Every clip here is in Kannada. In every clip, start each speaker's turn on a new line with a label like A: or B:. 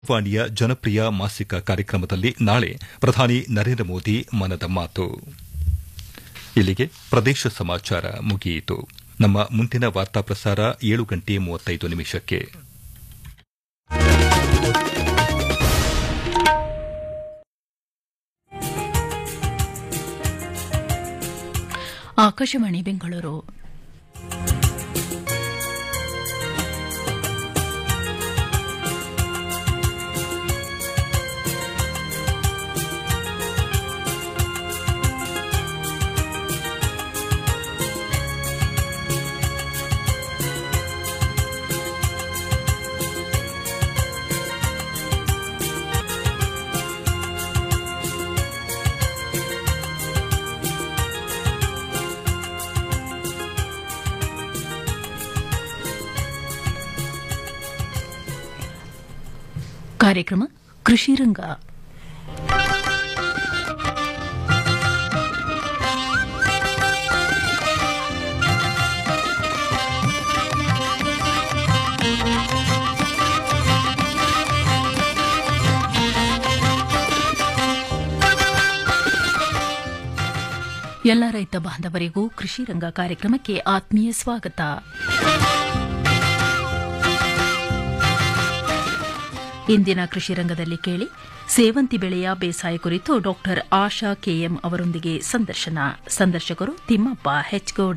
A: ವಾಣಿಯ ಜನಪ್ರಿಯ ಮಾಸಿಕ ಕಾರ್ಯಕ್ರಮದಲ್ಲಿ ನಾಳೆ ಪ್ರಧಾನಿ ನರೇಂದ್ರ ಮೋದಿ ಮನದ ಮಾತು ಇಲ್ಲಿಗೆ ಪ್ರದೇಶ ಸಮಾಚಾರ ಮುಗಿಯಿತು ನಮ್ಮ ಮುಂದಿನ ವಾರ್ತಾ ಪ್ರಸಾರ ಏಳು ಗಂಟೆ ಮೂವತ್ತೈದು ನಿಮಿಷಕ್ಕೆ
B: ಆಕಾಶವಾಣಿ ಬೆಂಗಳೂರು ಕಾರ್ಯಕ್ರಮ ಕೃಷಿ ರಂಗ ಎಲ್ಲ ರೈತ ಬಾಂಧವರಿಗೂ ಕೃಷಿ ರಂಗ ಕಾರ್ಯಕ್ರಮಕ್ಕೆ ಆತ್ಮೀಯ ಸ್ವಾಗತ ಇಂದಿನ ಕೃಷಿ ರಂಗದಲ್ಲಿ ಕೇಳಿ ಸೇವಂತಿ ಬೆಳೆಯ ಬೇಸಾಯ ಕುರಿತು ಡಾಕ್ಟರ್ ಆಶಾ ಕೆಎಂ ಅವರೊಂದಿಗೆ ಸಂದರ್ಶನ ಸಂದರ್ಶಕರು ತಿಮ್ಮಪ್ಪ ಹೆಚ್ಗೌಡ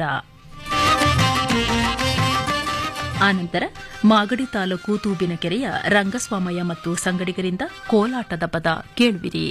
B: ಆನಂತರ ಮಾಗಡಿ ತಾಲೂಕು ತೂಬಿನಕೆರೆಯ ರಂಗಸ್ವಾಮಯ್ಯ ಮತ್ತು ಸಂಗಡಿಗರಿಂದ ಕೋಲಾಟದ ಪದ ಕೇಳುವಿರಿ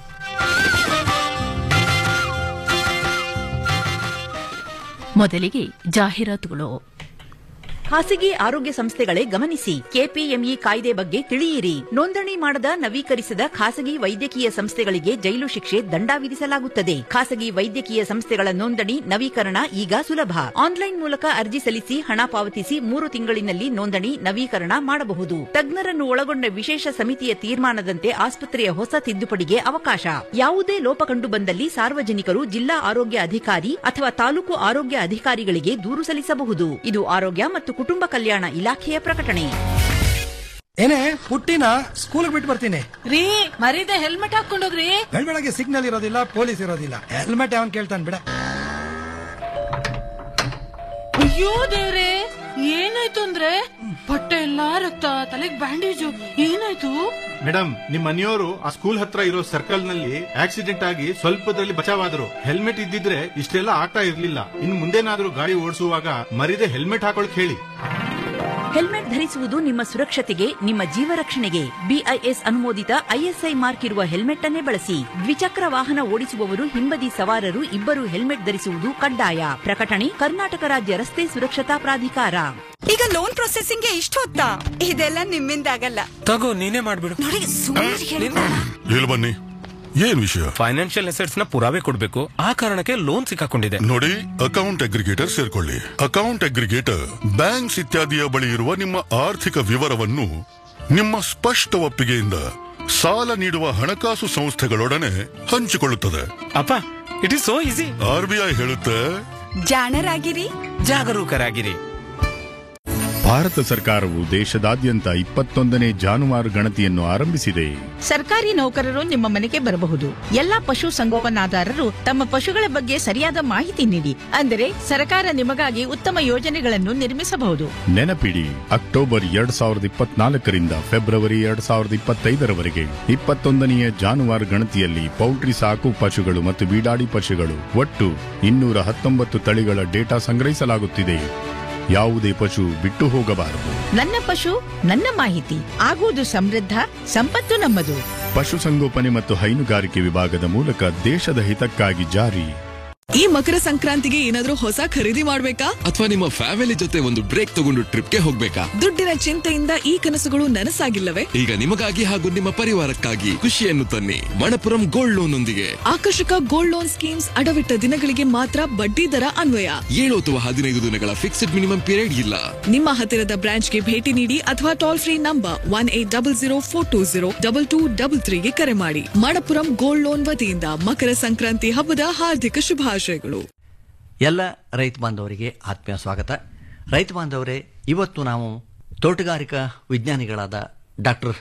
B: ಮೊದಲಿಗೆ ಜಾಹೀರಾತುಗಳು
C: ಖಾಸಗಿ ಆರೋಗ್ಯ ಸಂಸ್ಥೆಗಳೇ ಗಮನಿಸಿ ಕೆಪಿಎಂಇ ಕಾಯ್ದೆ ಬಗ್ಗೆ ತಿಳಿಯಿರಿ ನೋಂದಣಿ ಮಾಡದ ನವೀಕರಿಸದ ಖಾಸಗಿ ವೈದ್ಯಕೀಯ ಸಂಸ್ಥೆಗಳಿಗೆ ಜೈಲು ಶಿಕ್ಷೆ ದಂಡ ವಿಧಿಸಲಾಗುತ್ತದೆ ಖಾಸಗಿ ವೈದ್ಯಕೀಯ ಸಂಸ್ಥೆಗಳ ನೋಂದಣಿ ನವೀಕರಣ ಈಗ ಸುಲಭ ಆನ್ಲೈನ್ ಮೂಲಕ ಅರ್ಜಿ ಸಲ್ಲಿಸಿ ಹಣ ಪಾವತಿಸಿ ಮೂರು ತಿಂಗಳಿನಲ್ಲಿ ನೋಂದಣಿ ನವೀಕರಣ ಮಾಡಬಹುದು ತಜ್ಞರನ್ನು ಒಳಗೊಂಡ ವಿಶೇಷ ಸಮಿತಿಯ ತೀರ್ಮಾನದಂತೆ ಆಸ್ಪತ್ರೆಯ ಹೊಸ ತಿದ್ದುಪಡಿಗೆ ಅವಕಾಶ ಯಾವುದೇ ಲೋಪ ಕಂಡು ಬಂದಲ್ಲಿ ಸಾರ್ವಜನಿಕರು ಜಿಲ್ಲಾ ಆರೋಗ್ಯ ಅಧಿಕಾರಿ ಅಥವಾ ತಾಲೂಕು ಆರೋಗ್ಯ ಅಧಿಕಾರಿಗಳಿಗೆ ದೂರು ಸಲ್ಲಿಸಬಹುದು ಇದು ಆರೋಗ್ಯ ಮತ್ತು ಕುಟುಂಬ ಕಲ್ಯಾಣ ಇಲಾಖೆಯ ಪ್ರಕಟಣೆ
D: ಏನೇ ಪುಟ್ಟಿನ ಸ್ಕೂಲ್ ಬಿಟ್ಟು ಬರ್ತೀನಿ
E: ರೀ ಮರೀದೆ ಹೆಲ್ಮೆಟ್ ಹಾಕೊಂಡೋಗ್ರಿ
D: ಬೆಳಗ್ಗೆ ಸಿಗ್ನಲ್ ಇರೋದಿಲ್ಲ ಪೊಲೀಸ್ ಇರೋದಿಲ್ಲ ಹೆಲ್ಮೆಟ್ ಅವನ್ ಕೇಳ್ತಾನೆ ಬಿಡ
E: ಅಯ್ಯೋ ದೇವ್ರೆ ಏನಾಯ್ತು ಅಂದ್ರೆ ಬಟ್ಟೆ ಎಲ್ಲಾ ರಕ್ತ ತಲೆಗ್ ಬ್ಯಾಂಡೇಜು ಏನಾಯ್ತು
F: ಮೇಡಮ್ ನಿಮ್ ಮನೆಯವರು ಆ ಸ್ಕೂಲ್ ಹತ್ರ ಇರೋ ಸರ್ಕಲ್ ನಲ್ಲಿ ಆಕ್ಸಿಡೆಂಟ್ ಆಗಿ ಸ್ವಲ್ಪದಲ್ಲಿ ಬಚಾವಾದ್ರು ಹೆಲ್ಮೆಟ್ ಇದ್ದಿದ್ರೆ ಇಷ್ಟೆಲ್ಲ ಆಗ್ತಾ ಇರ್ಲಿಲ್ಲ ಇನ್ ಮುಂದೇನಾದ್ರೂ ಗಾಡಿ ಓಡಿಸುವಾಗ ಮರಿದೆ ಹೆಲ್ಮೆಟ್ ಹಾಕೊಳಕ್ ಹೇಳಿ
C: ಹೆಲ್ಮೆಟ್ ಧರಿಸುವುದು ನಿಮ್ಮ ಸುರಕ್ಷತೆಗೆ ನಿಮ್ಮ ಜೀವ ರಕ್ಷಣೆಗೆ ಬಿಐಎಸ್ ಅನುಮೋದಿತ ಐಎಸ್ಐ ಮಾರ್ಕ್ ಇರುವ ಹೆಲ್ಮೆಟ್ ಅನ್ನೇ ಬಳಸಿ ದ್ವಿಚಕ್ರ ವಾಹನ ಓಡಿಸುವವರು ಹಿಂಬದಿ ಸವಾರರು ಇಬ್ಬರು ಹೆಲ್ಮೆಟ್ ಧರಿಸುವುದು ಕಡ್ಡಾಯ ಪ್ರಕಟಣೆ ಕರ್ನಾಟಕ ರಾಜ್ಯ ರಸ್ತೆ ಸುರಕ್ಷತಾ ಪ್ರಾಧಿಕಾರ
G: ಈಗ ಲೋನ್ ಪ್ರೊಸೆಸಿಂಗ್ ಇಷ್ಟು ಹೊತ್ತಾ ಇದೆಲ್ಲ ನಿಮ್ಮಿಂದ ಆಗಲ್ಲ
H: ತಗೋ ನೀನೇ ಮಾಡ್ಬಿಡು
G: ನೋಡಿ ಸುಮ್ಮನೆ
I: ಇಲ್ಲಿ ಬನ್ನಿ ಏನ್ ವಿಷಯ
H: ಫೈನಾನ್ಷಿಯಲ್ ಅಸೆಟ್ಸ್ ನ ಪುರಾವೆ ಕೊಡ್ಬೇಕು ಆ ಕಾರಣಕ್ಕೆ ಲೋನ್ ಸಿಕ್ಕಾಕೊಂಡಿದೆ
I: ನೋಡಿ ಅಕೌಂಟ್ ಅಗ್ರಿಗೇಟರ್ ಸೇರ್ಕೊಳ್ಳಿ ಅಕೌಂಟ್ ಅಗ್ರಿಗೇಟರ್ ಬ್ಯಾಂಕ್ಸ್ ಇತ್ಯಾದಿಯ ಬಳಿ ಇರುವ ನಿಮ್ಮ ಆರ್ಥಿಕ ವಿವರವನ್ನು ನಿಮ್ಮ ಸ್ಪಷ್ಟ ಒಪ್ಪಿಗೆಯಿಂದ ಸಾಲ ನೀಡುವ ಹಣಕಾಸು ಸಂಸ್ಥೆಗಳೊಡನೆ ಹಂಚಿಕೊಳ್ಳುತ್ತದೆ
H: ಅಪ್ಪ it is so easy
I: RBI ಹೇಳುತ್ತೆ
G: ಜಾಣರಾಗಿರಿ
H: ಜಾಗರೂಕರಾಗಿರಿ
J: ಭಾರತ ಸರ್ಕಾರವು ದೇಶದಾದ್ಯಂತ ಇಪ್ಪತ್ತೊಂದನೇ ಜಾನುವಾರು ಗಣತಿಯನ್ನು ಆರಂಭಿಸಿದೆ
K: ಸರ್ಕಾರಿ ನೌಕರರು ನಿಮ್ಮ ಮನೆಗೆ ಬರಬಹುದು ಎಲ್ಲಾ ಪಶು ಸಂಗೋಪನಾದಾರರು ತಮ್ಮ ಪಶುಗಳ ಬಗ್ಗೆ ಸರಿಯಾದ ಮಾಹಿತಿ ನೀಡಿ ಅಂದರೆ ಸರ್ಕಾರ ನಿಮಗಾಗಿ ಉತ್ತಮ ಯೋಜನೆಗಳನ್ನು ನಿರ್ಮಿಸಬಹುದು
J: ನೆನಪಿಡಿ ಅಕ್ಟೋಬರ್ ಎರಡ್ ಸಾವಿರದ ಇಪ್ಪತ್ನಾಲ್ಕರಿಂದ ಫೆಬ್ರವರಿ ಎರಡ್ ಸಾವಿರದ ಇಪ್ಪತ್ತೈದರವರೆಗೆ ಇಪ್ಪತ್ತೊಂದನೆಯ ಜಾನುವಾರು ಗಣತಿಯಲ್ಲಿ ಪೌಲ್ಟ್ರಿ ಸಾಕು ಪಶುಗಳು ಮತ್ತು ಬೀಡಾಡಿ ಪಶುಗಳು ಒಟ್ಟು ಇನ್ನೂರ ಹತ್ತೊಂಬತ್ತು ತಳಿಗಳ ಡೇಟಾ ಸಂಗ್ರಹಿಸಲಾಗುತ್ತಿದೆ ಯಾವುದೇ ಪಶು ಬಿಟ್ಟು ಹೋಗಬಾರದು
K: ನನ್ನ ಪಶು ನನ್ನ ಮಾಹಿತಿ ಆಗುವುದು ಸಮೃದ್ಧ ಸಂಪತ್ತು ನಮ್ಮದು
J: ಪಶುಸಂಗೋಪನೆ ಮತ್ತು ಹೈನುಗಾರಿಕೆ ವಿಭಾಗದ ಮೂಲಕ ದೇಶದ ಹಿತಕ್ಕಾಗಿ ಜಾರಿ
L: ಈ ಮಕರ ಸಂಕ್ರಾಂತಿಗೆ ಏನಾದ್ರೂ ಹೊಸ ಖರೀದಿ ಮಾಡ್ಬೇಕಾ
M: ಅಥವಾ ನಿಮ್ಮ ಫ್ಯಾಮಿಲಿ ಜೊತೆ ಒಂದು ಬ್ರೇಕ್ ತಗೊಂಡು ಟ್ರಿಪ್ಗೆ ಹೋಗ್ಬೇಕಾ
L: ದುಡ್ಡಿನ ಚಿಂತೆಯಿಂದ ಈ ಕನಸುಗಳು ನನಸಾಗಿಲ್ಲವೇ
M: ಈಗ ನಿಮಗಾಗಿ ಹಾಗೂ ನಿಮ್ಮ ಪರಿವಾರಕ್ಕಾಗಿ ಖುಷಿಯನ್ನು ತನ್ನಿ ಮಣಪುರಂ ಗೋಲ್ಡ್ ಲೋನ್ ಒಂದಿಗೆ
L: ಆಕರ್ಷಕ ಗೋಲ್ಡ್ ಲೋನ್ ಸ್ಕೀಮ್ಸ್ ಅಡವಿಟ್ಟ ದಿನಗಳಿಗೆ ಮಾತ್ರ ಬಡ್ಡಿ ದರ ಅನ್ವಯ
M: ಏಳು ಅಥವಾ ಹದಿನೈದು ದಿನಗಳ ಫಿಕ್ಸ್ಡ್ ಮಿನಿಮಮ್ ಪೀರಿಯಡ್ ಇಲ್ಲ
L: ನಿಮ್ಮ ಹತ್ತಿರದ ಬ್ರಾಂಚ್ಗೆ ಭೇಟಿ ನೀಡಿ ಅಥವಾ toll free number one eight double zero four two zero double two double ತ್ರೀಗೆ ಕರೆ ಮಾಡಿ ಮಣಪುರಂ ಗೋಲ್ಡ್ ಲೋನ್ ವತಿಯಿಂದ ಮಕರ ಸಂಕ್ರಾಂತಿ ಹಬ್ಬದ ಹಾರ್ದಿಕ ಶುಭಾಶಯಗಳು
N: ಎಲ್ಲ ರೈತ ಬಾಂಧವರಿಗೆ ಆತ್ಮೀಯ ಸ್ವಾಗತ ರೈತ ಬಾಂಧವರೇ ಇವತ್ತು ನಾವು ತೋಟಗಾರಿಕಾ ವಿಜ್ಞಾನಿಗಳಾದ ಡಾಕ್ಟರ್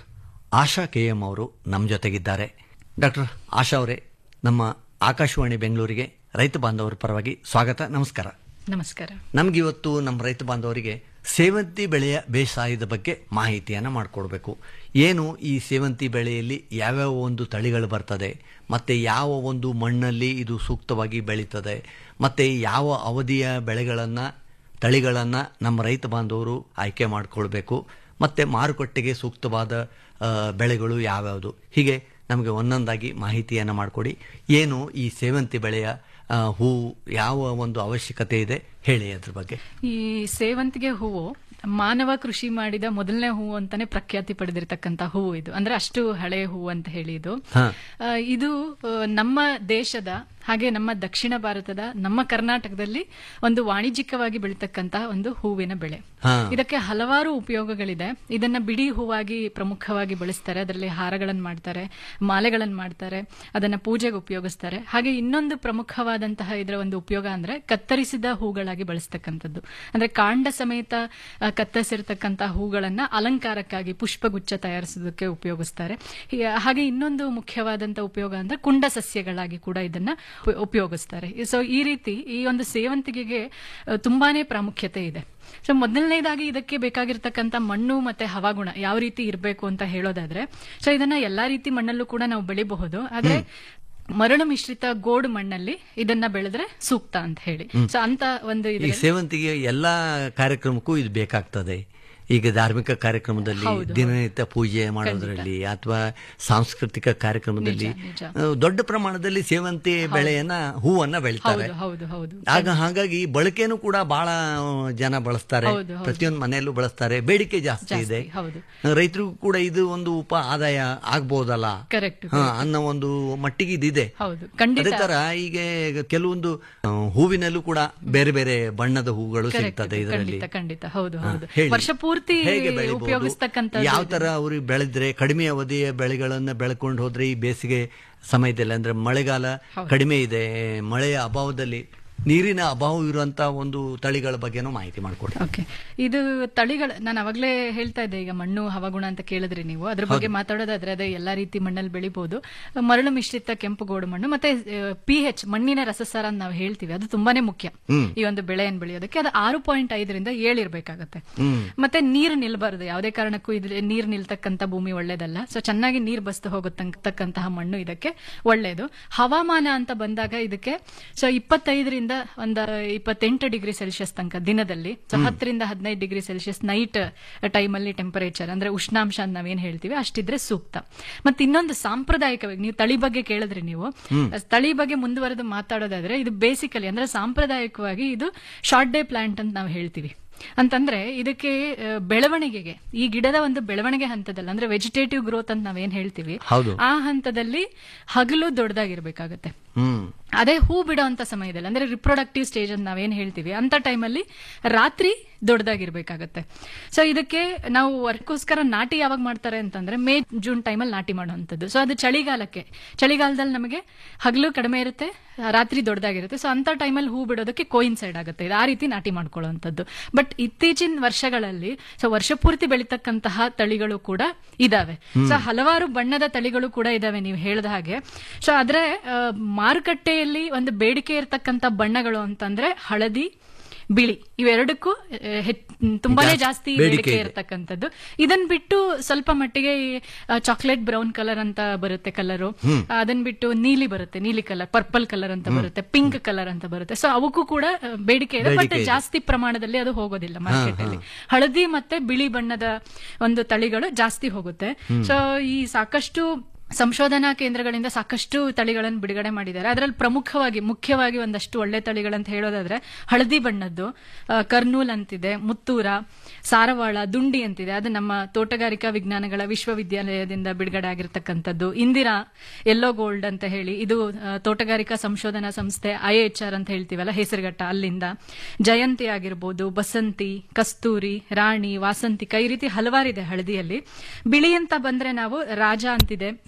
N: ಆಶಾ ಕೆ ಎಂ ಅವರು ನಮ್ಮ ಜೊತೆಗಿದ್ದಾರೆ ಡಾಕ್ಟರ್ ಆಶಾ ಅವರೇ ನಮ್ಮ ಆಕಾಶವಾಣಿ ಬೆಂಗಳೂರಿಗೆ ರೈತ ಬಾಂಧವರ ಪರವಾಗಿ ಸ್ವಾಗತ ನಮಸ್ಕಾರ
B: ನಮಸ್ಕಾರ
N: ನಮಗಿವತ್ತು ನಮ್ಮ ರೈತ ಬಾಂಧವರಿಗೆ ಸೇವಂತಿ ಬೆಳೆಯ ಬೇಸಾಯದ ಬಗ್ಗೆ ಮಾಹಿತಿಯನ್ನು ಮಾಡಿಕೊಡ್ಬೇಕು ಏನು ಈ ಸೇವಂತಿ ಬೆಳೆಯಲ್ಲಿ ಯಾವ್ಯಾವ ಒಂದು ತಳಿಗಳು ಬರ್ತದೆ ಮತ್ತು ಯಾವ ಒಂದು ಮಣ್ಣಲ್ಲಿ ಇದು ಸೂಕ್ತವಾಗಿ ಬೆಳೀತದೆ ಮತ್ತು ಯಾವ ಅವಧಿಯ ಬೆಳೆಗಳನ್ನು ತಳಿಗಳನ್ನು ನಮ್ಮ ರೈತ ಬಾಂಧವರು ಆಯ್ಕೆ ಮಾಡಿಕೊಳ್ಬೇಕು ಮತ್ತು ಮಾರುಕಟ್ಟೆಗೆ ಸೂಕ್ತವಾದ ಆ, ಬೆಳೆಗಳು ಯಾವ್ಯಾವುದು ಹೀಗೆ ನಮಗೆ ಒಂದೊಂದಾಗಿ ಮಾಹಿತಿಯನ್ನು ಮಾಡಿಕೊಡಿ ಏನು ಈ ಸೇವಂತಿ ಬೆಳೆಯ ಆ, ಹೂ ಯಾವ ಒಂದು ಅವಶ್ಯಕತೆ ಇದೆ ಹೇಳಿ ಅದ್ರ ಬಗ್ಗೆ
O: ಈ ಸೇವಂತಿಗೆ ಹೂವು ಮಾನವ ಕೃಷಿ ಮಾಡಿದ ಮೊದಲನೇ ಹೂವು ಅಂತಾನೆ ಪ್ರಖ್ಯಾತಿ ಪಡೆದಿರತಕ್ಕಂತ ಹೂವು ಇದು ಅಂದ್ರೆ ಅಷ್ಟು ಹಳೆಯ ಹೂವು ಅಂತ ಹೇಳಿ ಇದು
N: ಹಾ.
O: ಆ, ಇದು ಆ, ನಮ್ಮ ದೇಶದ ಹಾಗೆ ನಮ್ಮ ದಕ್ಷಿಣ ಭಾರತದ ನಮ್ಮ ಕರ್ನಾಟಕದಲ್ಲಿ ಒಂದು ವಾಣಿಜ್ಯಿಕವಾಗಿ ಬೆಳೀತಕ್ಕಂತಹ ಒಂದು ಹೂವಿನ ಬೆಳೆ
N: ಹಾ.
O: ಇದಕ್ಕೆ ಹಲವಾರು ಉಪಯೋಗಗಳಿದೆ ಇದನ್ನ ಬಿಡಿ ಹೂವಾಗಿ ಪ್ರಮುಖವಾಗಿ ಬಳಸ್ತಾರೆ ಅದರಲ್ಲಿ ಹಾರಗಳನ್ನು ಮಾಡ್ತಾರೆ ಮಾಲೆಗಳನ್ನು ಮಾಡ್ತಾರೆ ಅದನ್ನ ಪೂಜೆಗೆ ಉಪಯೋಗಿಸ್ತಾರೆ ಹಾಗೆ ಇನ್ನೊಂದು ಪ್ರಮುಖವಾದಂತಹ ಇದರ ಒಂದು ಉಪಯೋಗ ಅಂದ್ರೆ ಕತ್ತರಿಸಿದ ಹೂಗಳಾಗಿ ಬಳಸ್ತಕ್ಕಂಥದ್ದು ಅಂದ್ರೆ ಕಾಂಡ ಸಮೇತ ಆ, ಕತ್ತರಿಸಿರ್ತಕ್ಕಂತಹ ಹೂಗಳನ್ನ ಅಲಂಕಾರಕ್ಕಾಗಿ ಪುಷ್ಪಗುಚ್ಛ ತಯಾರಿಸೋದಕ್ಕೆ ಉಪಯೋಗಿಸ್ತಾರೆ ಹೀಗೆ- ಹಾಗೆ ಇನ್ನೊಂದು ಮುಖ್ಯವಾದಂತ ಉಪಯೋಗ ಅಂದ್ರೆ ಕುಂಡ ಸಸ್ಯಗಳಾಗಿ ಕೂಡ ಇದನ್ನ ಉಪ- ಉಪಯೋಗಿಸ್ತಾರೆ ಸೊ ಈ ರೀತಿ ಈ ಒಂದು ಸೇವಂತಿಗೆಗೆ ಆ, ತುಂಬಾನೇ ಪ್ರಾಮುಖ್ಯತೆ ಇದೆ ಸೊ ಮೊದಲನೇದಾಗಿ ಇದಕ್ಕೆ ಬೇಕಾಗಿರ್ತಕ್ಕಂಥ ಮಣ್ಣು ಮತ್ತೆ ಹವಾಗುಣ ಯಾವ ರೀತಿ ಇರಬೇಕು ಅಂತ ಹೇಳೋದಾದ್ರೆ ಸೊ ಇದನ್ನ ಎಲ್ಲಾ ರೀತಿ ಮಣ್ಣಲ್ಲೂ ಕೂಡ ನಾವು ಬೆಳಿಬಹುದು ಆದ್ರೆ ಮರಳು ಮಿಶ್ರಿತ ಗೋಡು ಮಣ್ಣಲ್ಲಿ ಇದನ್ನ ಬೆಳೆದ್ರೆ ಸೂಕ್ತ ಅಂತ ಹೇಳಿ
N: ಹ್ಮ್.
O: ಸೊ ಅಂತ ಒಂದು
N: ಈ
O: ಇದ್ರಲ್ಲಿ-
N: ಸೇವಂತಿಗೆ ಎಲ್ಲ ಕಾರ್ಯಕ್ರಮಕ್ಕೂ ಇದು ಬೇಕಾಗ್ತದೆ ಈಗ ಧಾರ್ಮಿಕ ಕಾರ್ಯಕ್ರಮದಲ್ಲಿ
O: ಹೌದು, ಹೌದು.
N: ದಿನನಿತ್ಯ ಪೂಜೆ ಮಾಡೋದ್ರಲ್ಲಿ ಅಥವಾ ಸಾಂಸ್ಕೃತಿಕ ಕಾರ್ಯಕ್ರಮದಲ್ಲಿ
O: ನಿಜ, ನಿಜ.
N: ಆ, ದೊಡ್ಡ ಪ್ರಮಾಣದಲ್ಲಿ ಸೇವಂತಿ ಬೆಳೆಯನ್ನ ಹೂವನ್ನ ಬೆಳಿತಾರೆ
O: ಹೌದು ಹೌದು ಹೌದು
N: ಆಗ ಹಾಗಾಗಿ ಬಳಕೆನೂ ಕೂಡ ಬಹಳ ಜನ ಬಳಸ್ತಾರೆ
O: ಹೌದು, ಹೌದು.
N: ಪ್ರತಿಯೊಂದು ಮನೆಯಲ್ಲೂ ಬಳಸ್ತಾರೆ ಬೇಡಿಕೆ ಜಾಸ್ತಿ
O: ಜಾಸ್ತಿ,
N: ಇದೆ
O: ಹೌದು.
N: ರೈತರಿಗೂ ಕೂಡ ಇದು ಒಂದು ಉಪ ಆದಾಯ ಆಗ್ಬೋದಲ್ಲ
O: Correct,
N: ಹಾ, ಅನ್ನೋ ಒಂದು ಮಟ್ಟಿಗೆ ಇದಿದೆ
O: ಹೌದು ಖಂಡಿತ
N: ಅದೇ ತರ ಈಗ ಕೆಲವೊಂದು ಆ, ಹೂವಿನಲ್ಲೂ ಕೂಡ ಬೇರೆ ಬೇರೆ ಬಣ್ಣದ ಹೂಗಳು
O: Correct,
N: ಸಿಗ್ತದೆ ಇದರಲ್ಲಿ
O: ಖಂಡಿತ ಖಂಡಿತ ಹೌದು
N: ಹಾ,
O: ಹೌದು
N: ಹೇಳಿ.
O: ವರ್ಷ ಪೂರ್ತಿ
N: ಹೇಗೆ ಬೆಳಿಬೋದು?
O: ಉಪಯೋಗಿಸ್ತಕ್ಕಂಥ
N: ಯಾವ ತರ ಅವ್ರಿಗೆ ಬೆಳೆದ್ರೆ ಕಡಿಮೆ ಅವಧಿಯ ಬೆಳೆಗಳನ್ನ ಬೆಳ್ಕೊಂಡು ಹೋದ್ರೆ ಈ ಬೇಸಿಗೆ ಸಮಯದಲ್ಲಿ ಅಂದ್ರೆ ಮಳೆಗಾಲ
O: ಹೌದು.
N: ಕಡಿಮೆ ಇದೆ ಮಳೆಯ ಅಭಾವದಲ್ಲಿ ನೀರಿನ ಅಭಾವ ಇರುವಂತ ಒಂದು ತಳಿಗಳ ಬಗ್ಗೆನೂ ಮಾಹಿತಿ ಮಾಡಿಕೊಡಿ
O: ಓಕೆ ಇದು ತಳಿಗಳ ನಾನು ಅವಾಗಲೇ ಹೇಳ್ತಾ ಇದ್ದೆ ಈಗ ಮಣ್ಣು ಹವಾಗುಣ ಅಂತ ಕೇಳಿದ್ರಿ ನೀವು ಅದ್ರ ಬಗ್ಗೆ ಮಾತಾಡೋದಾದ್ರೆ ಅದೇ ಎಲ್ಲಾ ರೀತಿ ಮಣ್ಣಲ್ಲಿ ಬೆಳಿಬಹುದು ಮರಳು ಮಿಶ್ರಿತ ಕೆಂಪು ಗೋಡು ಮಣ್ಣು ಮತ್ತೆ ಪಿ ಎಚ್ ಮಣ್ಣಿನ ರಸಸಾರ ಅಂತ ನಾವು ಹೇಳ್ತೀವಿ ಅದು ತುಂಬಾನೇ ಮುಖ್ಯ
N: ಹ್ಮ್.
O: ಈ ಒಂದು ಬೆಳೆಯನ್ನು ಬೆಳೆಯೋದಕ್ಕೆ ಅದು ಆರು ಪಾಯಿಂಟ್ ಐದರಿಂದ ಏಳು ಇರಬೇಕಾಗತ್ತೆ
N: ಹ್ಮ್.
O: ಮತ್ತೆ ನೀರು ನಿಲ್ಬಾರದು ಯಾವುದೇ ಕಾರಣಕ್ಕೂ ಇದ್ರೆ ನೀರು ನಿಲ್ತಕ್ಕಂಥ ಭೂಮಿ ಒಳ್ಳೇದಲ್ಲ ಸೊ ಚೆನ್ನಾಗಿ ನೀರು ಬಸ್ತು ಹೋಗತಕ್ಕಂತಹ ಮಣ್ಣು ಇದಕ್ಕೆ ಒಳ್ಳೇದು ಹವಾಮಾನ ಅಂತ ಬಂದಾಗ ಇದಕ್ಕೆ ಸೊ ಇಪ್ಪತ್ತೈದರಿಂದ ಒಂದು ಇಪ್ಪತ್ತೆಂಟು ಡಿಗ್ರಿ ಸೆಲ್ಸಿಯಸ್ ತನಕ ದಿನದಲ್ಲಿ ಸೊ ಹತ್ತರಿಂದ ಹದಿನೈದು ಡಿಗ್ರಿ ಸೆಲ್ಸಿಯಸ್ ನೈಟ್ ಟೈಮಲ್ಲಿ ಟೆಂಪರೇಚರ್ ಅಂದ್ರೆ ಉಷ್ಣಾಂಶ ಅಂತ ನಾವೇನ್ ಹೇಳ್ತೀವಿ ಅಷ್ಟಿದ್ರೆ ಸೂಕ್ತ ಮತ್ತೆ ಇನ್ನೊಂದು ಸಾಂಪ್ರದಾಯಿಕವಾಗಿ ನೀವು ತಳಿ ಬಗ್ಗೆ ಕೇಳಿದ್ರಿ ನೀವು
P: ಹ್ಮ್.
O: ತಳಿ ಬಗ್ಗೆ ಮುಂದುವರೆದು ಮಾತಾಡೋದಾದ್ರೆ ಇದು ಬೇಸಿಕಲಿ ಅಂದ್ರೆ ಸಾಂಪ್ರದಾಯಿಕವಾಗಿ ಇದು ಶಾರ್ಟ್ ಡೇ ಪ್ಲಾಂಟ್ ಅಂತ ನಾವು ಹೇಳ್ತೀವಿ ಅಂತಂದ್ರೆ ಇದಕ್ಕೆ ಆ, ಬೆಳವಣಿಗೆಗೆ ಈ ಗಿಡದ ಒಂದು ಬೆಳವಣಿಗೆ ಹಂತದಲ್ಲಿ ಅಂದ್ರೆ ವೆಜಿಟೇಟಿವ್ ಗ್ರೋತ್ ಅಂತ ನಾವೇನ್ ಹೇಳ್ತೀವಿ
N: ಹೌದು.
O: ಆ ಹಂತದಲ್ಲಿ ಹಗಲು ದೊಡ್ಡದಾಗಿರ್ಬೇಕಾಗತ್ತೆ
N: ಹ್ಮ್
O: ಅದೇ ಹೂ ಬಿಡೋಂತ ಸಮಯದಲ್ಲಿ ಅಂದ್ರೆ ರಿಪ್ರೊಡಕ್ಟಿವ್ ಸ್ಟೇಜ್ ಅಂತ ನಾವೇನ್ ಹೇಳ್ತೀವಿ ಅಂತ ಟೈಮಲ್ಲಿ ರಾತ್ರಿ ದೊಡ್ಡದಾಗಿರ್ಬೇಕಾಗತ್ತೆ ಸೊ ಇದಕ್ಕೆ ನಾವು ವರ್ಕೋಸ್ಕರ ನಾಟಿ ಯಾವಾಗ ಮಾಡ್ತಾರೆ ಅಂತಂದ್ರೆ ಮೇ ಜೂನ್ ಟೈಮಲ್ಲಿ ನಾಟಿ ಮಾಡುವಂಥದ್ದು ಸೊ ಅದು ಚಳಿಗಾಲಕ್ಕೆ ಚಳಿಗಾಲದಲ್ಲಿ ನಮಗೆ ಹಗಲು ಕಡಿಮೆ ಇರುತ್ತೆ ರಾತ್ರಿ ದೊಡ್ಡದಾಗಿರುತ್ತೆ ಸೊ ಅಂತ ಟೈಮಲ್ಲಿ ಹೂ ಬಿಡೋದಕ್ಕೆ ಕೋಯಿನ್ಸೈಡ್ ಆಗುತ್ತೆ ಇದು ಆ ರೀತಿ ನಾಟಿ ಮಾಡ್ಕೊಳ್ಳುವಂಥದ್ದು ಬಟ್ ಇತ್ತೀಚಿನ ವರ್ಷಗಳಲ್ಲಿ ಸೊ ವರ್ಷ ಪೂರ್ತಿ ಬೆಳೀತಕ್ಕಂತಹ ತಳಿಗಳು ಕೂಡ ಇದಾವೆ
P: ಹ್ಮ್.
O: ಸೊ ಹಲವಾರು ಬಣ್ಣದ ತಳಿಗಳು ಕೂಡ ಇದಾವೆ ನೀವು ಹೇಳಿದ ಹಾಗೆ ಸೊ ಆದ್ರೆ ಆ, ಮಾರುಕಟ್ಟೆಯಲ್ಲಿ ಒಂದು ಬೇಡಿಕೆ ಇರತಕ್ಕಂತ ಬಣ್ಣಗಳು ಅಂತಂದ್ರೆ ಹಳದಿ ಬಿಳಿ ಇವೆರಡಕ್ಕೂ ಆ, ಹೆಚ್- ತುಂಬಾನೇ
P: ಜಾಸ್ತಿ
O: ಜಾಸ್ತಿ
P: ಬೇಡಿಕೆ
O: ಬೇಡಿಕೆ
P: ಇದೆ.
O: ಇರತಕ್ಕಂಥದ್ದು ಇದನ್ ಬಿಟ್ಟು ಸ್ವಲ್ಪ ಮಟ್ಟಿಗೆ ಚಾಕ್ಲೇಟ್ ಬ್ರೌನ್ ಕಲರ್ ಅಂತ ಬರುತ್ತೆ ಕಲರು
P: ಹ್ಮ್.
O: ಅದನ್ ಬಿಟ್ಟು ನೀಲಿ ಬರುತ್ತೆ ನೀಲಿ ಕಲರ್ ಪರ್ಪಲ್ ಕಲರ್ ಅಂತ ಬರುತ್ತೆ ಪಿಂಕ್ ಕಲರ್ ಅಂತ ಬರುತ್ತೆ ಸೊ ಅವಕ್ಕೂ ಕೂಡ ಆ, ಬೇಡಿಕೆ ಇದೆ ಬಟ್
P: ಬೇಡಿಕೆ ಇದೆ.
O: ಜಾಸ್ತಿ ಪ್ರಮಾಣದಲ್ಲಿ ಅದು ಹೋಗೋದಿಲ್ಲ
P: ಹಾ,
O: ಮಾರ್ಕೆಟ್ ಅಲ್ಲಿ ಹಳದಿ ಮತ್ತೆ ಬಿಳಿ ಬಣ್ಣದ ಒಂದು ತಳಿಗಳು ಜಾಸ್ತಿ ಹೋಗುತ್ತೆ
P: ಹ್ಮ್. ಸೊ
O: ಈ ಸಾಕಷ್ಟು ಸಂಶೋಧನಾ ಕೇಂದ್ರಗಳಿಂದ ಸಾಕಷ್ಟು ತಳಿಗಳನ್ನು ಬಿಡುಗಡೆ ಮಾಡಿದ್ದಾರೆ ಅದರಲ್ಲಿ ಪ್ರಮುಖವಾಗಿ ಮುಖ್ಯವಾಗಿ ಒಂದಷ್ಟು ಒಳ್ಳೆ ತಳಿಗಳಂತ ಹೇಳೋದಾದ್ರೆ ಹಳದಿ ಬಣ್ಣದ್ದು ಆ, ಕರ್ನೂಲ್ ಅಂತಿದೆ ಮುತ್ತೂರ ಸಾರವಾಳ ದುಂಡಿ ಅಂತಿದೆ ಅದು ನಮ್ಮ ತೋಟಗಾರಿಕಾ ವಿಜ್ಞಾನಗಳ ವಿಶ್ವವಿದ್ಯಾಲಯದಿಂದ ಬಿಡುಗಡೆ ಆಗಿರ್ತಕ್ಕಂಥದ್ದು ಇಂದಿರಾ ಯೆಲ್ಲೋ ಗೋಲ್ಡ್ ಅಂತ ಹೇಳಿ ಇದು ಆ, ತೋಟಗಾರಿಕಾ ಸಂಶೋಧನಾ ಸಂಸ್ಥೆ ಐ ಎಚ್ ಆರ್ ಅಂತ ಹೇಳ್ತೀವಲ್ಲ ಹೆಸರುಘಟ್ಟ ಅಲ್ಲಿಂದ ಜಯಂತಿ ಆಗಿರ್ಬೋದು ಬಸಂತಿ ಕಸ್ತೂರಿ ರಾಣಿ ವಾಸಂತಿಕ ಈ ರೀತಿ ಹಲವಾರಿದೆ ಹಳದಿಯಲ್ಲಿ ಬಿಳಿ ಅಂತ ಬಂದ್ರೆ ನಾವು ರಾಜ ಅಂತಿದೆ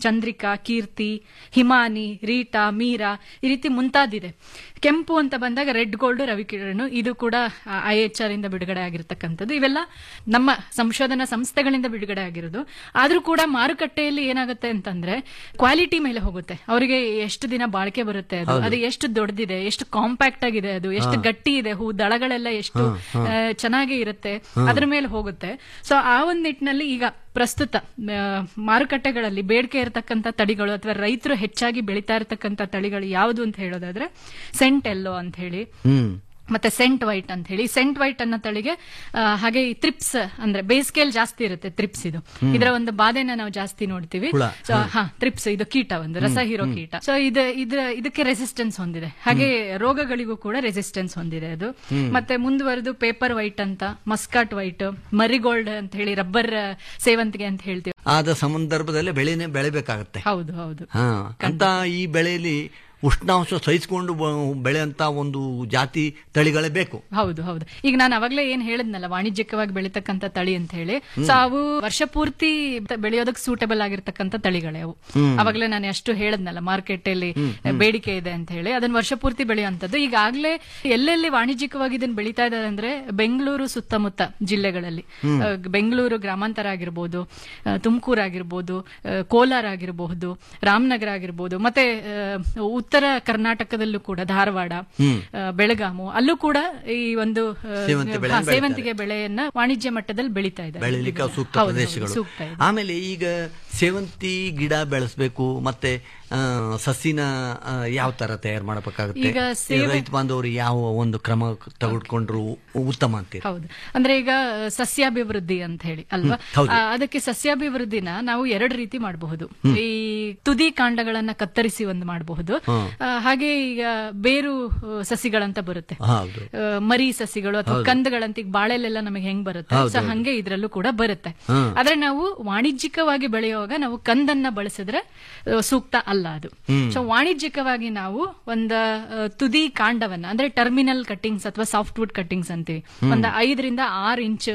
O: ಚಂದ್ರಿಕಾ ಕೀರ್ತಿ ಹಿಮಾನಿ ರೀಟಾ ಮೀರಾ ಈ ರೀತಿ ಮುಂತಾದಿದೆ ಕೆಂಪು ಅಂತ ಬಂದಾಗ ರೆಡ್ ಗೋಲ್ಡ್ ರವಿಕಿರಣ್ ಇದು ಕೂಡ ಐ ಎಚ್ ಆರ್ ಇಂದ ಬಿಡುಗಡೆ ಆಗಿರತಕ್ಕಂಥದ್ದು ಇವೆಲ್ಲ ನಮ್ಮ ಸಂಶೋಧನಾ ಸಂಸ್ಥೆಗಳಿಂದ ಬಿಡುಗಡೆ ಆಗಿರೋದು ಆದ್ರೂ ಕೂಡ ಮಾರುಕಟ್ಟೆಯಲ್ಲಿ ಏನಾಗುತ್ತೆ ಅಂತಂದ್ರೆ ಕ್ವಾಲಿಟಿ ಮೇಲೆ ಹೋಗುತ್ತೆ ಅವರಿಗೆ ಎಷ್ಟು ದಿನ ಬಾಳಿಕೆ ಬರುತ್ತೆ ಅದು
P: ಹೌದು.
O: ಅದು ಎಷ್ಟು ದೊಡ್ಡದಿದೆ ಎಷ್ಟು ಕಾಂಪ್ಯಾಕ್ಟ್ ಆಗಿದೆ ಅದು ಎಷ್ಟು
P: ಹಾ.
O: ಗಟ್ಟಿ ಇದೆ ಹೂ ದಳಗಳೆಲ್ಲ ಎಷ್ಟು
P: ಹಾ, ಹಾ.
O: ಆ, ಚೆನ್ನಾಗಿ ಇರುತ್ತೆ
P: ಹಾ.
O: ಅದ್ರ ಮೇಲೆ ಹೋಗುತ್ತೆ ಸೊ ಆ ಒಂದು ನಿಟ್ಟಿನಲ್ಲಿ ಈಗ ಪ್ರಸ್ತುತ ಆ, ಮಾರುಕಟ್ಟೆಗಳಲ್ಲಿ ಬೇಡಿಕೆ ಇರತಕ್ಕಂತ ತಳಿಗಳು ಅಥವಾ ರೈತರು ಹೆಚ್ಚಾಗಿ ಬೆಳೀತಾ ಇರತಕ್ಕಂತ ತಳಿಗಳು ಯಾವುದು ಅಂತ ಹೇಳೋದಾದ್ರೆ ಸೆಂಟ್ ಎಲ್ಲೋ ಅಂತ ಹೇಳಿ
N: ಹ್ಮ್
O: ಮತ್ತೆ ಸೆಂಟ್ ವೈಟ್ ಅಂತ ಹೇಳಿ ಸೆಂಟ್ ವೈಟ್ ಅನ್ನೋ ತಳಿಗೆ ಆ, ಹಾಗೆ ಈ ತ್ರಿಪ್ಸ್ ಅಂದ್ರೆ ಬೇಸಿಗೆಯಲ್ಲಿ ಜಾಸ್ತಿ ಇರುತ್ತೆ ತ್ರಿಪ್ಸ್ ಇದು
P: ಹ್ಮ್.
O: ಇದರ ಒಂದು ಬಾಧೆನ ನಾವು ಜಾಸ್ತಿ ನೋಡ್ತೀವಿ
P: ಹುಳ.
O: ಸೊ
P: ಹಾ.
O: ಹಾ ತ್ರಿಪ್ಸ್ ಇದು ಕೀಟ ಒಂದು ರಸ
P: ಹ್ಮ್,
O: ಹೀರೋ
P: ಹ್ಮ್.
O: ಕೀಟ ಸೊ ಇದು ಇದ್ರ ಇದಕ್ಕೆ ರೆಸಿಸ್ಟೆನ್ಸ್ ಹೊಂದಿದೆ ಹಾಗೆ ರೋಗಗಳಿಗೂ ಕೂಡ ರೆಸಿಸ್ಟೆನ್ಸ್ ಹೊಂದಿದೆ ಅದು
P: ಹ್ಮ್.
O: ಮತ್ತೆ ಮುಂದುವರೆದು ಪೇಪರ್ ವೈಟ್ ಅಂತ ಮಸ್ಕಾಟ್ ವೈಟ್ ಮರಿಗೋಲ್ಡ್ ಅಂತ ಹೇಳಿ ರಬ್ಬರ್ ಸೇವಂತಿಗೆ ಅಂತ ಹೇಳ್ತೀವಿ
N: ಆದ ಸಂದರ್ಭದಲ್ಲಿ ಬೆಳೆನೇ ಬೆಳಿಬೇಕಾಗತ್ತೆ
O: ಹೌದು ಹೌದು
N: ಹಾ ಅಂತ ಈ ಬೆಳೆಯಲ್ಲಿ ಉಷ್ಣಾಂಶ ಸಹಿಸಿಕೊಂಡು ಬೆಳೆಯಂತ ಒಂದು ಜಾತಿ ತಳಿಗಳೇ ಬೇಕು
O: ಹೌದು ಹೌದು ಈಗ ನಾನು ಅವಾಗಲೇ ಏನ್ ಹೇಳಿದ್ನಲ್ಲ ವಾಣಿಜ್ಯಿಕವಾಗಿ ಬೆಳೀತಕ್ಕಂತ ತಳಿ ಅಂತ ಹೇಳಿ
N: ಹ್ಮ್.
O: ಸೊ ಅವು ವರ್ಷ ಪೂರ್ತಿ ಬೆಳೆಯೋದಕ್ಕೆ ಸೂಟಬಲ್ ಆಗಿರ್ತಕ್ಕಂತ ತಳಿಗಳೇ ಅವು
P: ಹ್ಮ್.
O: ಅವಾಗಲೇ ನಾನು ಎಷ್ಟು ಹೇಳಿದ್ನಲ್ಲ ಮಾರ್ಕೆಟ್ ಅಲ್ಲಿ
P: ಹ್ಮ್, ಹ್ಮ್.
O: ಬೇಡಿಕೆ ಇದೆ ಅಂತ ಹೇಳಿ ಅದನ್ನ ವರ್ಷ ಪೂರ್ತಿ ಬೆಳೆಯುವಂತದ್ದು ಈಗಾಗಲೇ ಎಲ್ಲೆಲ್ಲಿ ವಾಣಿಜ್ಯಿಕವಾಗಿ ಇದನ್ನ ಬೆಳೀತಾ ಇದ್ದಾರೆ ಅಂದ್ರೆ ಬೆಂಗಳೂರು ಸುತ್ತಮುತ್ತ ಜಿಲ್ಲೆಗಳಲ್ಲಿ
P: ಹ್ಮ್.
O: ಆ, ಬೆಂಗಳೂರು ಗ್ರಾಮಾಂತರ ಆಗಿರ್ಬೋದು ಆ, ತುಮಕೂರು ಆಗಿರ್ಬೋದು ಆ, ಕೋಲಾರ ಆಗಿರಬಹುದು ರಾಮನಗರ ಆಗಿರ್ಬೋದು ಮತ್ತೆ ಆ, ಉತ್ತರ ಕರ್ನಾಟಕದಲ್ಲೂ ಕೂಡ ಧಾರವಾಡ
N: ಹ್ಮ್.
O: ಆ, ಬೆಳಗಾಮು ಅಲ್ಲೂ ಕೂಡ ಈ ಒಂದು ಆ,
N: ಸೇವಂತಿ ಬೆಳೆ
O: ಹಾ,
N: ಬೆಳೀತಾರೆ.
O: ಸೇವಂತಿಗೆ ಬೆಳೆಯನ್ನ ವಾಣಿಜ್ಯ ಮಟ್ಟದಲ್ಲಿ ಬೆಳೀತಾ ಇದ್ದಾರೆ
N: ಬೆಳಿಲಿಕ್ಕೆ
O: ಹೌದು,
N: ಸೂಕ್ತ
O: ಹೌದು,
N: ಪ್ರದೇಶಗಳು
O: ಸೂಕ್ತ ಇದೆ.
N: ಆಮೇಲೆ ಈಗ ಸೇವಂತಿ ಗಿಡ ಬೆಳೆಸಬೇಕು ಮತ್ತೆ ಆ, ಸಸಿನ ಯಾವ ತರ ತಯಾರು ಮಾಡಬೇಕಾಗುತ್ತೆ
O: ಈಗ
N: ಈ
O: ಸೇವೆ-
N: ರೈತ ಬಾಂಧವರು ಯಾವ ಒಂದು ಕ್ರಮ ತೆಗೆದುಕೊಂಡ್ರು ಉತ್ತಮ ಅಂತೀರಿ
O: ಹೌದು ಅಂದ್ರೆ ಈಗ ಸಸ್ಯಾಭಿವೃದ್ಧಿ ಅಂತ ಹೇಳಿ ಅಲ್ವಾ
N: ಹ್ಮ್, ಹೌದು.
O: ಆ, ಅದಕ್ಕೆ ಸಸ್ಯಾಭಿವೃದ್ಧಿನ ನಾವು ಎರಡು ರೀತಿ ಮಾಡಬಹುದು
N: ಹ್ಮ್.
O: ಈ ತುದಿ ಕಾಂಡಗಳನ್ನ ಕತ್ತರಿಸಿ ಒಂದು ಮಾಡಬಹುದು
N: ಹ್ಮ್.
O: ಹಾಗೆ ಈಗ ಬೇರು ಆ, ಸಸಿಗಳಂತ ಬರುತ್ತೆ
N: ಹೌದು
O: ಆ, ಮರಿ ಸಸಿಗಳು ಅಥವಾ
N: ಹೌದು.
O: ಕಂದಗಳಂತ ಈಗ ಬಾಳೆಲೆಲ್ಲ ನಮಗೆ ಹೆಂಗ್ ಬರುತ್ತೆ
N: ಹೌದು,
O: ಸೊ
N: ಹೌದು.
O: ಹಂಗೆ ಇದ್ರಲ್ಲೂ ಕೂಡ ಬರುತ್ತೆ
N: ಹ್ಮ್.
O: ಆದ್ರೆ ನಾವು ವಾಣಿಜ್ಯಿಕವಾಗಿ ಬೆಳೆಯುವಾಗ ನಾವು ಕಂದನ್ನ ಬಳಸಿದ್ರೆ ಆ, ಸೂಕ್ತ ಅಲ್ಲ ಅದು
P: ಹ್ಮ್.
O: ಸೊ ವಾಣಿಜ್ಯಿಕವಾಗಿ ನಾವು ಒಂದ ಆ, ತುದಿ ಕಾಂಡವನ್ನ ಅಂದ್ರೆ ಟರ್ಮಿನಲ್ ಕಟ್ಟಿಂಗ್ಸ್ ಅಥವಾ ಸಾಫ್ಟ್ವುಡ್ ಕಟ್ಟಿಂಗ್ಸ್ ಅಂತೀವಿ
P: ಹ್ಮ್.
O: ಒಂದು ಐದರಿಂದ ಆರು ಇಂಚ್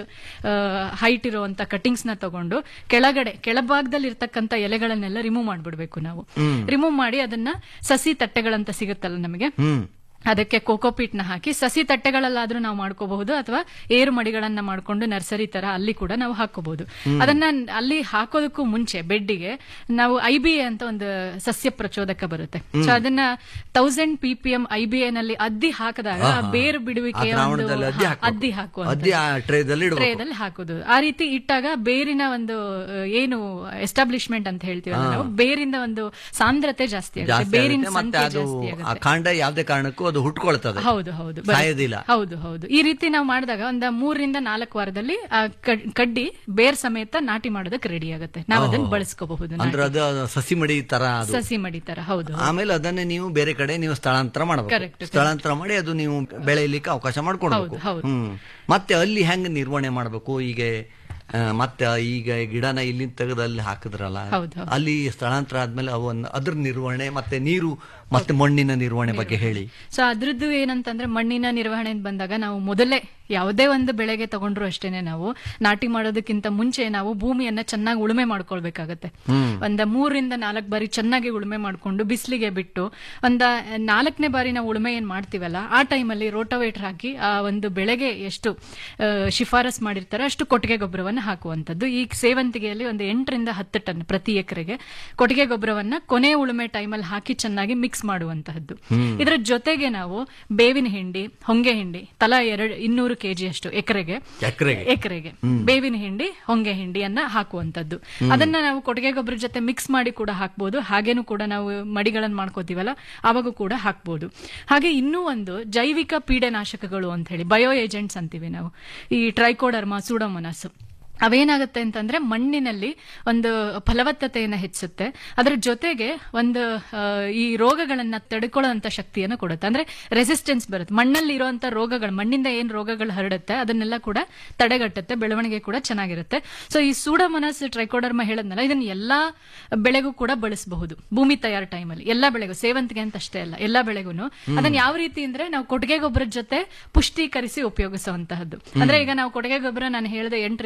O: ಹೈಟ್ ಇರುವಂತ ಕಟ್ಟಿಂಗ್ಸ್ ನ ತಗೊಂಡು ಕೆಳಗಡೆ ಕೆಳಭಾಗದಲ್ಲಿ ಇರ್ತಕ್ಕಂತ ಎಲೆಗಳನ್ನೆಲ್ಲ ರಿಮೂವ್ ಮಾಡ್ಬಿಡ್ಬೇಕು ನಾವು
P: ಹ್ಮ್.
O: ರಿಮೂವ್ ಮಾಡಿ ಅದನ್ನ ಸಸಿ ತಟ್ಟೆಗಳಂತ ಸಿಗುತ್ತಲ್ಲ ನಮಗೆ
N: ಹ್ಮ್
O: ಅದಕ್ಕೆ ಕೋಕೋಪೀಟ್ ನ ಹಾಕಿ ಸಸಿ ತಟ್ಟೆಗಳಲ್ಲಾದ್ರೂ ನಾವು ಮಾಡ್ಕೋಬಹುದು ಅಥವಾ ಏರು ಮಡಿಗಳನ್ನ ಮಾಡ್ಕೊಂಡು ನರ್ಸರಿ ತರ ಅಲ್ಲಿ ಕೂಡ ನಾವು ಹಾಕೋಬಹುದು
P: ಹ್ಮ್.
O: ಅದನ್ನ ಅಲ್ಲಿ ಹಾಕೋದಕ್ಕೂ ಮುಂಚೆ ಬೆಡ್ಡಿಗೆ ನಾವು ಐ ಬಿ ಎ ಅಂತ ಒಂದು ಸಸ್ಯ ಪ್ರಚೋದಕ ಬರುತ್ತೆ
N: ಹ್ಮ್.
O: ಸೊ ಅದನ್ನ thousand P P M I B A ನಲ್ಲಿ ಅದ್ದಿ ಹಾಕಿದಾಗ
N: ಆಹಾ.
O: ಬೇರು ಬಿಡುವಿಕೆಯ
N: ಆ
O: ಒಂದು
N: ದ್ರಾವಣದಲ್ಲಿ ಅದ್ದಿ
O: ಹಾ,
N: ಹಾಕ್ಬೇಕು.
O: ಅದ್ದಿ ಹಾಕುವಂಥದ್ದು.
N: ಅದ್ದಿ ಆ ಟ್ರೇದಲ್ಲಿ ಇಡಬೇಕು
O: ಟ್ರೇದಲ್ಲಿ ಹಾಕೋದು ಆ ರೀತಿ ಇಟ್ಟಾಗ ಬೇರಿನ ಒಂದು ಅಹ್, ಏನು ಎಸ್ಟಾಬ್ಲಿಷ್ಮೆಂಟ್ ಅಂತ ಹೇಳ್ತೀವಲ್ಲ
N: ಹಾ.
O: ನಾವು ಬೇರಿಂದ ಒಂದು ಸಾಂದ್ರತೆ ಜಾಸ್ತಿ ಆಗುತ್ತೆ
N: ಜಾಸ್ತಿ
O: ಬೇರಿನ
N: ಆಗುತ್ತೆ ಮತ್ತೆ
O: ಸಂಖ್ಯೆ
N: ಅದು
O: ಜಾಸ್ತಿ
N: ಆ
O: ಆಗುತ್ತೆ
N: ಕಾಂಡ ಯಾವ್ದೇ ಕಾರಣಕ್ಕೂ ಅದು ಹುಟ್ಕೊಳ್ತದೆ
O: ಹೌದು ಹೌದು ಬರುತ್ತೆ.
N: ಸಾಯೋದಿಲ್ಲ
O: ಹೌದು ಹೌದು ಈ ರೀತಿ ನಾವು ಮಾಡಿದಾಗ ಒಂದ ಮೂರರಿಂದ ನಾಲ್ಕು ವಾರದಲ್ಲಿ ಆ ಕಡ್- ಕಡ್ಡಿ ಬೇರ್ ಸಮೇತ ನಾಟಿ ಮಾಡೋದಕ್ಕೆ ರೆಡಿ ಆಗುತ್ತೆ ನಾವು ಅದನ್ನ
N: ಓಹೋ.
O: ಬಳಸ್ಕೋಬಹುದು
N: ಅಂದ್ರೆ ಅದು ಸಸಿ ಮಡಿ ತರ ಅದು
O: ಸಸಿ ಮಡಿತರ ಹೌದು
N: ಆಮೇಲೆ ಅದನ್ನೇ ನೀವು ಬೇರೆ ಕಡೆ ನೀವು ಸ್ಥಳಾಂತರ ಮಾಡಬೇಕು
O: Correct, correct.
N: ಸ್ಥಳಾಂತರ ಮಾಡಿ ಅದು ನೀವು ಬೆಳೆಯಲಿಕ್ಕೆ ಅವಕಾಶ ಮಾಡ್ಕೊಡ್ಬೇಕು
O: ಹೌದು, ಹೌದು.
N: ಹ್ಮ್ ಮತ್ತೆ ಅಲ್ಲಿ ಹೆಂಗ್ ನಿರ್ವಹಣೆ ಮಾಡಬೇಕು ಈಗ ಆ, ಮತ್ತೆ ಈಗ ಗಿಡನ ಇಲ್ಲಿ ತೆಗೆದು ಅಲ್ಲಿ ಹಾಕಿದ್ರಲ್ಲ
O: ಹೌದು, ಹೌದು.
N: ಅಲ್ಲಿ ಸ್ಥಳಾಂತರ ಆದ್ಮೇಲೆ ಅವನ್ನ ಅದ್ರ ನಿರ್ವಹಣೆ ಮತ್ತೆ ನೀರು ಮತ್ತೆ ಮಣ್ಣಿನ ನಿರ್ವಹಣೆ ಬಗ್ಗೆ ಹೇಳಿ
O: ಸೊ ಅದ್ರದ್ದು ಏನಂತಂದ್ರೆ ಮಣ್ಣಿನ ನಿರ್ವಹಣೆ ಅಂತ ಬಂದಾಗ ನಾವು ಮೊದಲೇ ಯಾವುದೇ ಒಂದು ಬೆಳೆಗೆ ತಗೊಂಡ್ರು ಅಷ್ಟೇನೆ ನಾವು ನಾಟಿ ಮಾಡೋದಕ್ಕಿಂತ ಮುಂಚೆ ನಾವು ಭೂಮಿಯನ್ನ ಚೆನ್ನಾಗಿ ಉಳುಮೆ ಮಾಡ್ಕೊಳ್ಬೇಕಾಗತ್ತೆ
P: ಹ್ಮ್.
O: ಒಂದ ಮೂರರಿಂದ ನಾಲ್ಕು ಬಾರಿ ಚೆನ್ನಾಗಿ ಉಳುಮೆ ಮಾಡ್ಕೊಂಡು ಬಿಸಿಲಿಗೆ ಬಿಟ್ಟು ಒಂದ ನಾಲ್ಕನೇ ಬಾರಿ ನಾವು ಉಳುಮೆ ಏನ್ ಮಾಡ್ತೀವಲ್ಲ ಆ ಟೈಮಲ್ಲಿ ರೋಟೋವೇಟರ್ ಹಾಕಿ ಆ ಒಂದು ಬೆಳೆಗೆ ಎಷ್ಟು ಆ, ಶಿಫಾರಸ್ ಮಾಡಿರ್ತಾರೆ ಅಷ್ಟು ಕೊಟ್ಟಿಗೆ ಗೊಬ್ಬರವನ್ನ ಹಾಕುವಂತದ್ದು ಈ ಸೇವಂತಿಗೆಯಲ್ಲಿ ಒಂದು ಎಂಟರಿಂದ ಹತ್ತು ಟನ್ ಪ್ರತಿ ಎಕರೆಗೆ ಕೊಟ್ಟಿಗೆ ಗೊಬ್ಬರವನ್ನ ಕೊನೆ ಉಳುಮೆ ಟೈಮಲ್ಲಿ ಹಾಕಿ ಚೆನ್ನಾಗಿ ಮಿಕ್ಸ್ ಮಾಡುವಂತಹದ್ದು
P: ಹ್ಮ್.
O: ಇದರ ಜೊತೆಗೆ ನಾವು ಬೇವಿನ ಹಿಂಡಿ ಹೊಂಗೆ ಹಿಂಡಿ ತಲಾ ಎರಡು ಇನ್ನೂರು ಕೆಜಿ ಅಷ್ಟು ಎಕರೆಗೆ
N: ಎಕರೆಗೆ
O: ಎಕರೆಗೆ
N: ಹ್ಮ್.
O: ಬೇವಿನ ಹಿಂಡಿ ಹೊಂಗೆ ಹಿಂಡಿಯನ್ನ ಹಾಕುವಂತದ್ದು
N: ಹ್ಮ್.
O: ಅದನ್ನ ನಾವು ಕೊಟ್ಟಿಗೆ ಗೊಬ್ಬರ ಜೊತೆ ಮಿಕ್ಸ್ ಮಾಡಿ ಕೂಡ ಹಾಕ್ಬೋದು ಹಾಗೇನು ಕೂಡ ನಾವು ಮಡಿಗಳನ್ನ ಮಾಡ್ಕೋತೀವಲ್ಲ ಅವಾಗ ಕೂಡ ಹಾಕ್ಬೋದು ಹಾಗೆ ಇನ್ನೂ ಒಂದು ಜೈವಿಕ ಪೀಡೆನಾಶಕಗಳು ಅಂತ ಹೇಳಿ ಬಯೋ ಏಜೆಂಟ್ಸ್ ಅಂತೀವಿ ನಾವು ಈ ಟ್ರೈಕೋಡರ್ಮಾ ಸೂಡೋಮೊನಾಸ್ ಅವೇನಾಗುತ್ತೆ ಅಂತಂದ್ರೆ ಮಣ್ಣಿನಲ್ಲಿ ಒಂದು ಫಲವತ್ತತೆಯನ್ನು ಹೆಚ್ಚಿಸುತ್ತೆ ಅದರ ಜೊತೆಗೆ ಒಂದು ಆ, ಈ ರೋಗಗಳನ್ನ ತಡ್ಕೊಳ್ಳುವಂತ ಶಕ್ತಿಯನ್ನು ಕೊಡುತ್ತೆ ಅಂದ್ರೆ ರೆಸಿಸ್ಟೆನ್ಸ್ ಬರುತ್ತೆ ಮಣ್ಣಲ್ಲಿ ಇರುವಂತ ರೋಗಗಳು ಮಣ್ಣಿಂದ ಏನ್ ರೋಗಗಳು ಹರಡುತ್ತೆ ಅದನ್ನೆಲ್ಲ ಕೂಡ ತಡೆಗಟ್ಟುತ್ತೆ ಬೆಳವಣಿಗೆ ಕೂಡ ಚೆನ್ನಾಗಿರುತ್ತೆ ಸೊ ಈ ಸೂಡೋಮನಸ್ ಟ್ರೈಕೋಡರ್ಮ ಹೇಳದ್ನಲ್ಲ ಇದನ್ನ ಎಲ್ಲಾ ಬೆಳೆಗೂ ಕೂಡ ಬಳಸಬಹುದು ಭೂಮಿ ತಯಾರು ಟೈಮಲ್ಲಿ ಎಲ್ಲಾ ಬೆಳೆಗೂ ಸೇವಂತಿಗೆ ಅಂತ ಅಷ್ಟೇ ಅಲ್ಲ ಎಲ್ಲಾ ಬೆಳೆಗೂ ಅದನ್ನ ಯಾವ ರೀತಿ ಅಂದ್ರೆ ನಾವು ಕೊಟ್ಟಿಗೆ ಗೊಬ್ಬರದ ಜೊತೆ ಪುಷ್ಟೀಕರಿಸಿ ಉಪಯೋಗಿಸುವಂತಹದ್ದು ಅಂದ್ರೆ ಈಗ ನಾವು ಕೊಟ್ಟಿಗೆ ಗೊಬ್ಬರ ನಾನು ಹೇಳಿದೆ ಎಂಟರಿಂದ ಹತ್ತು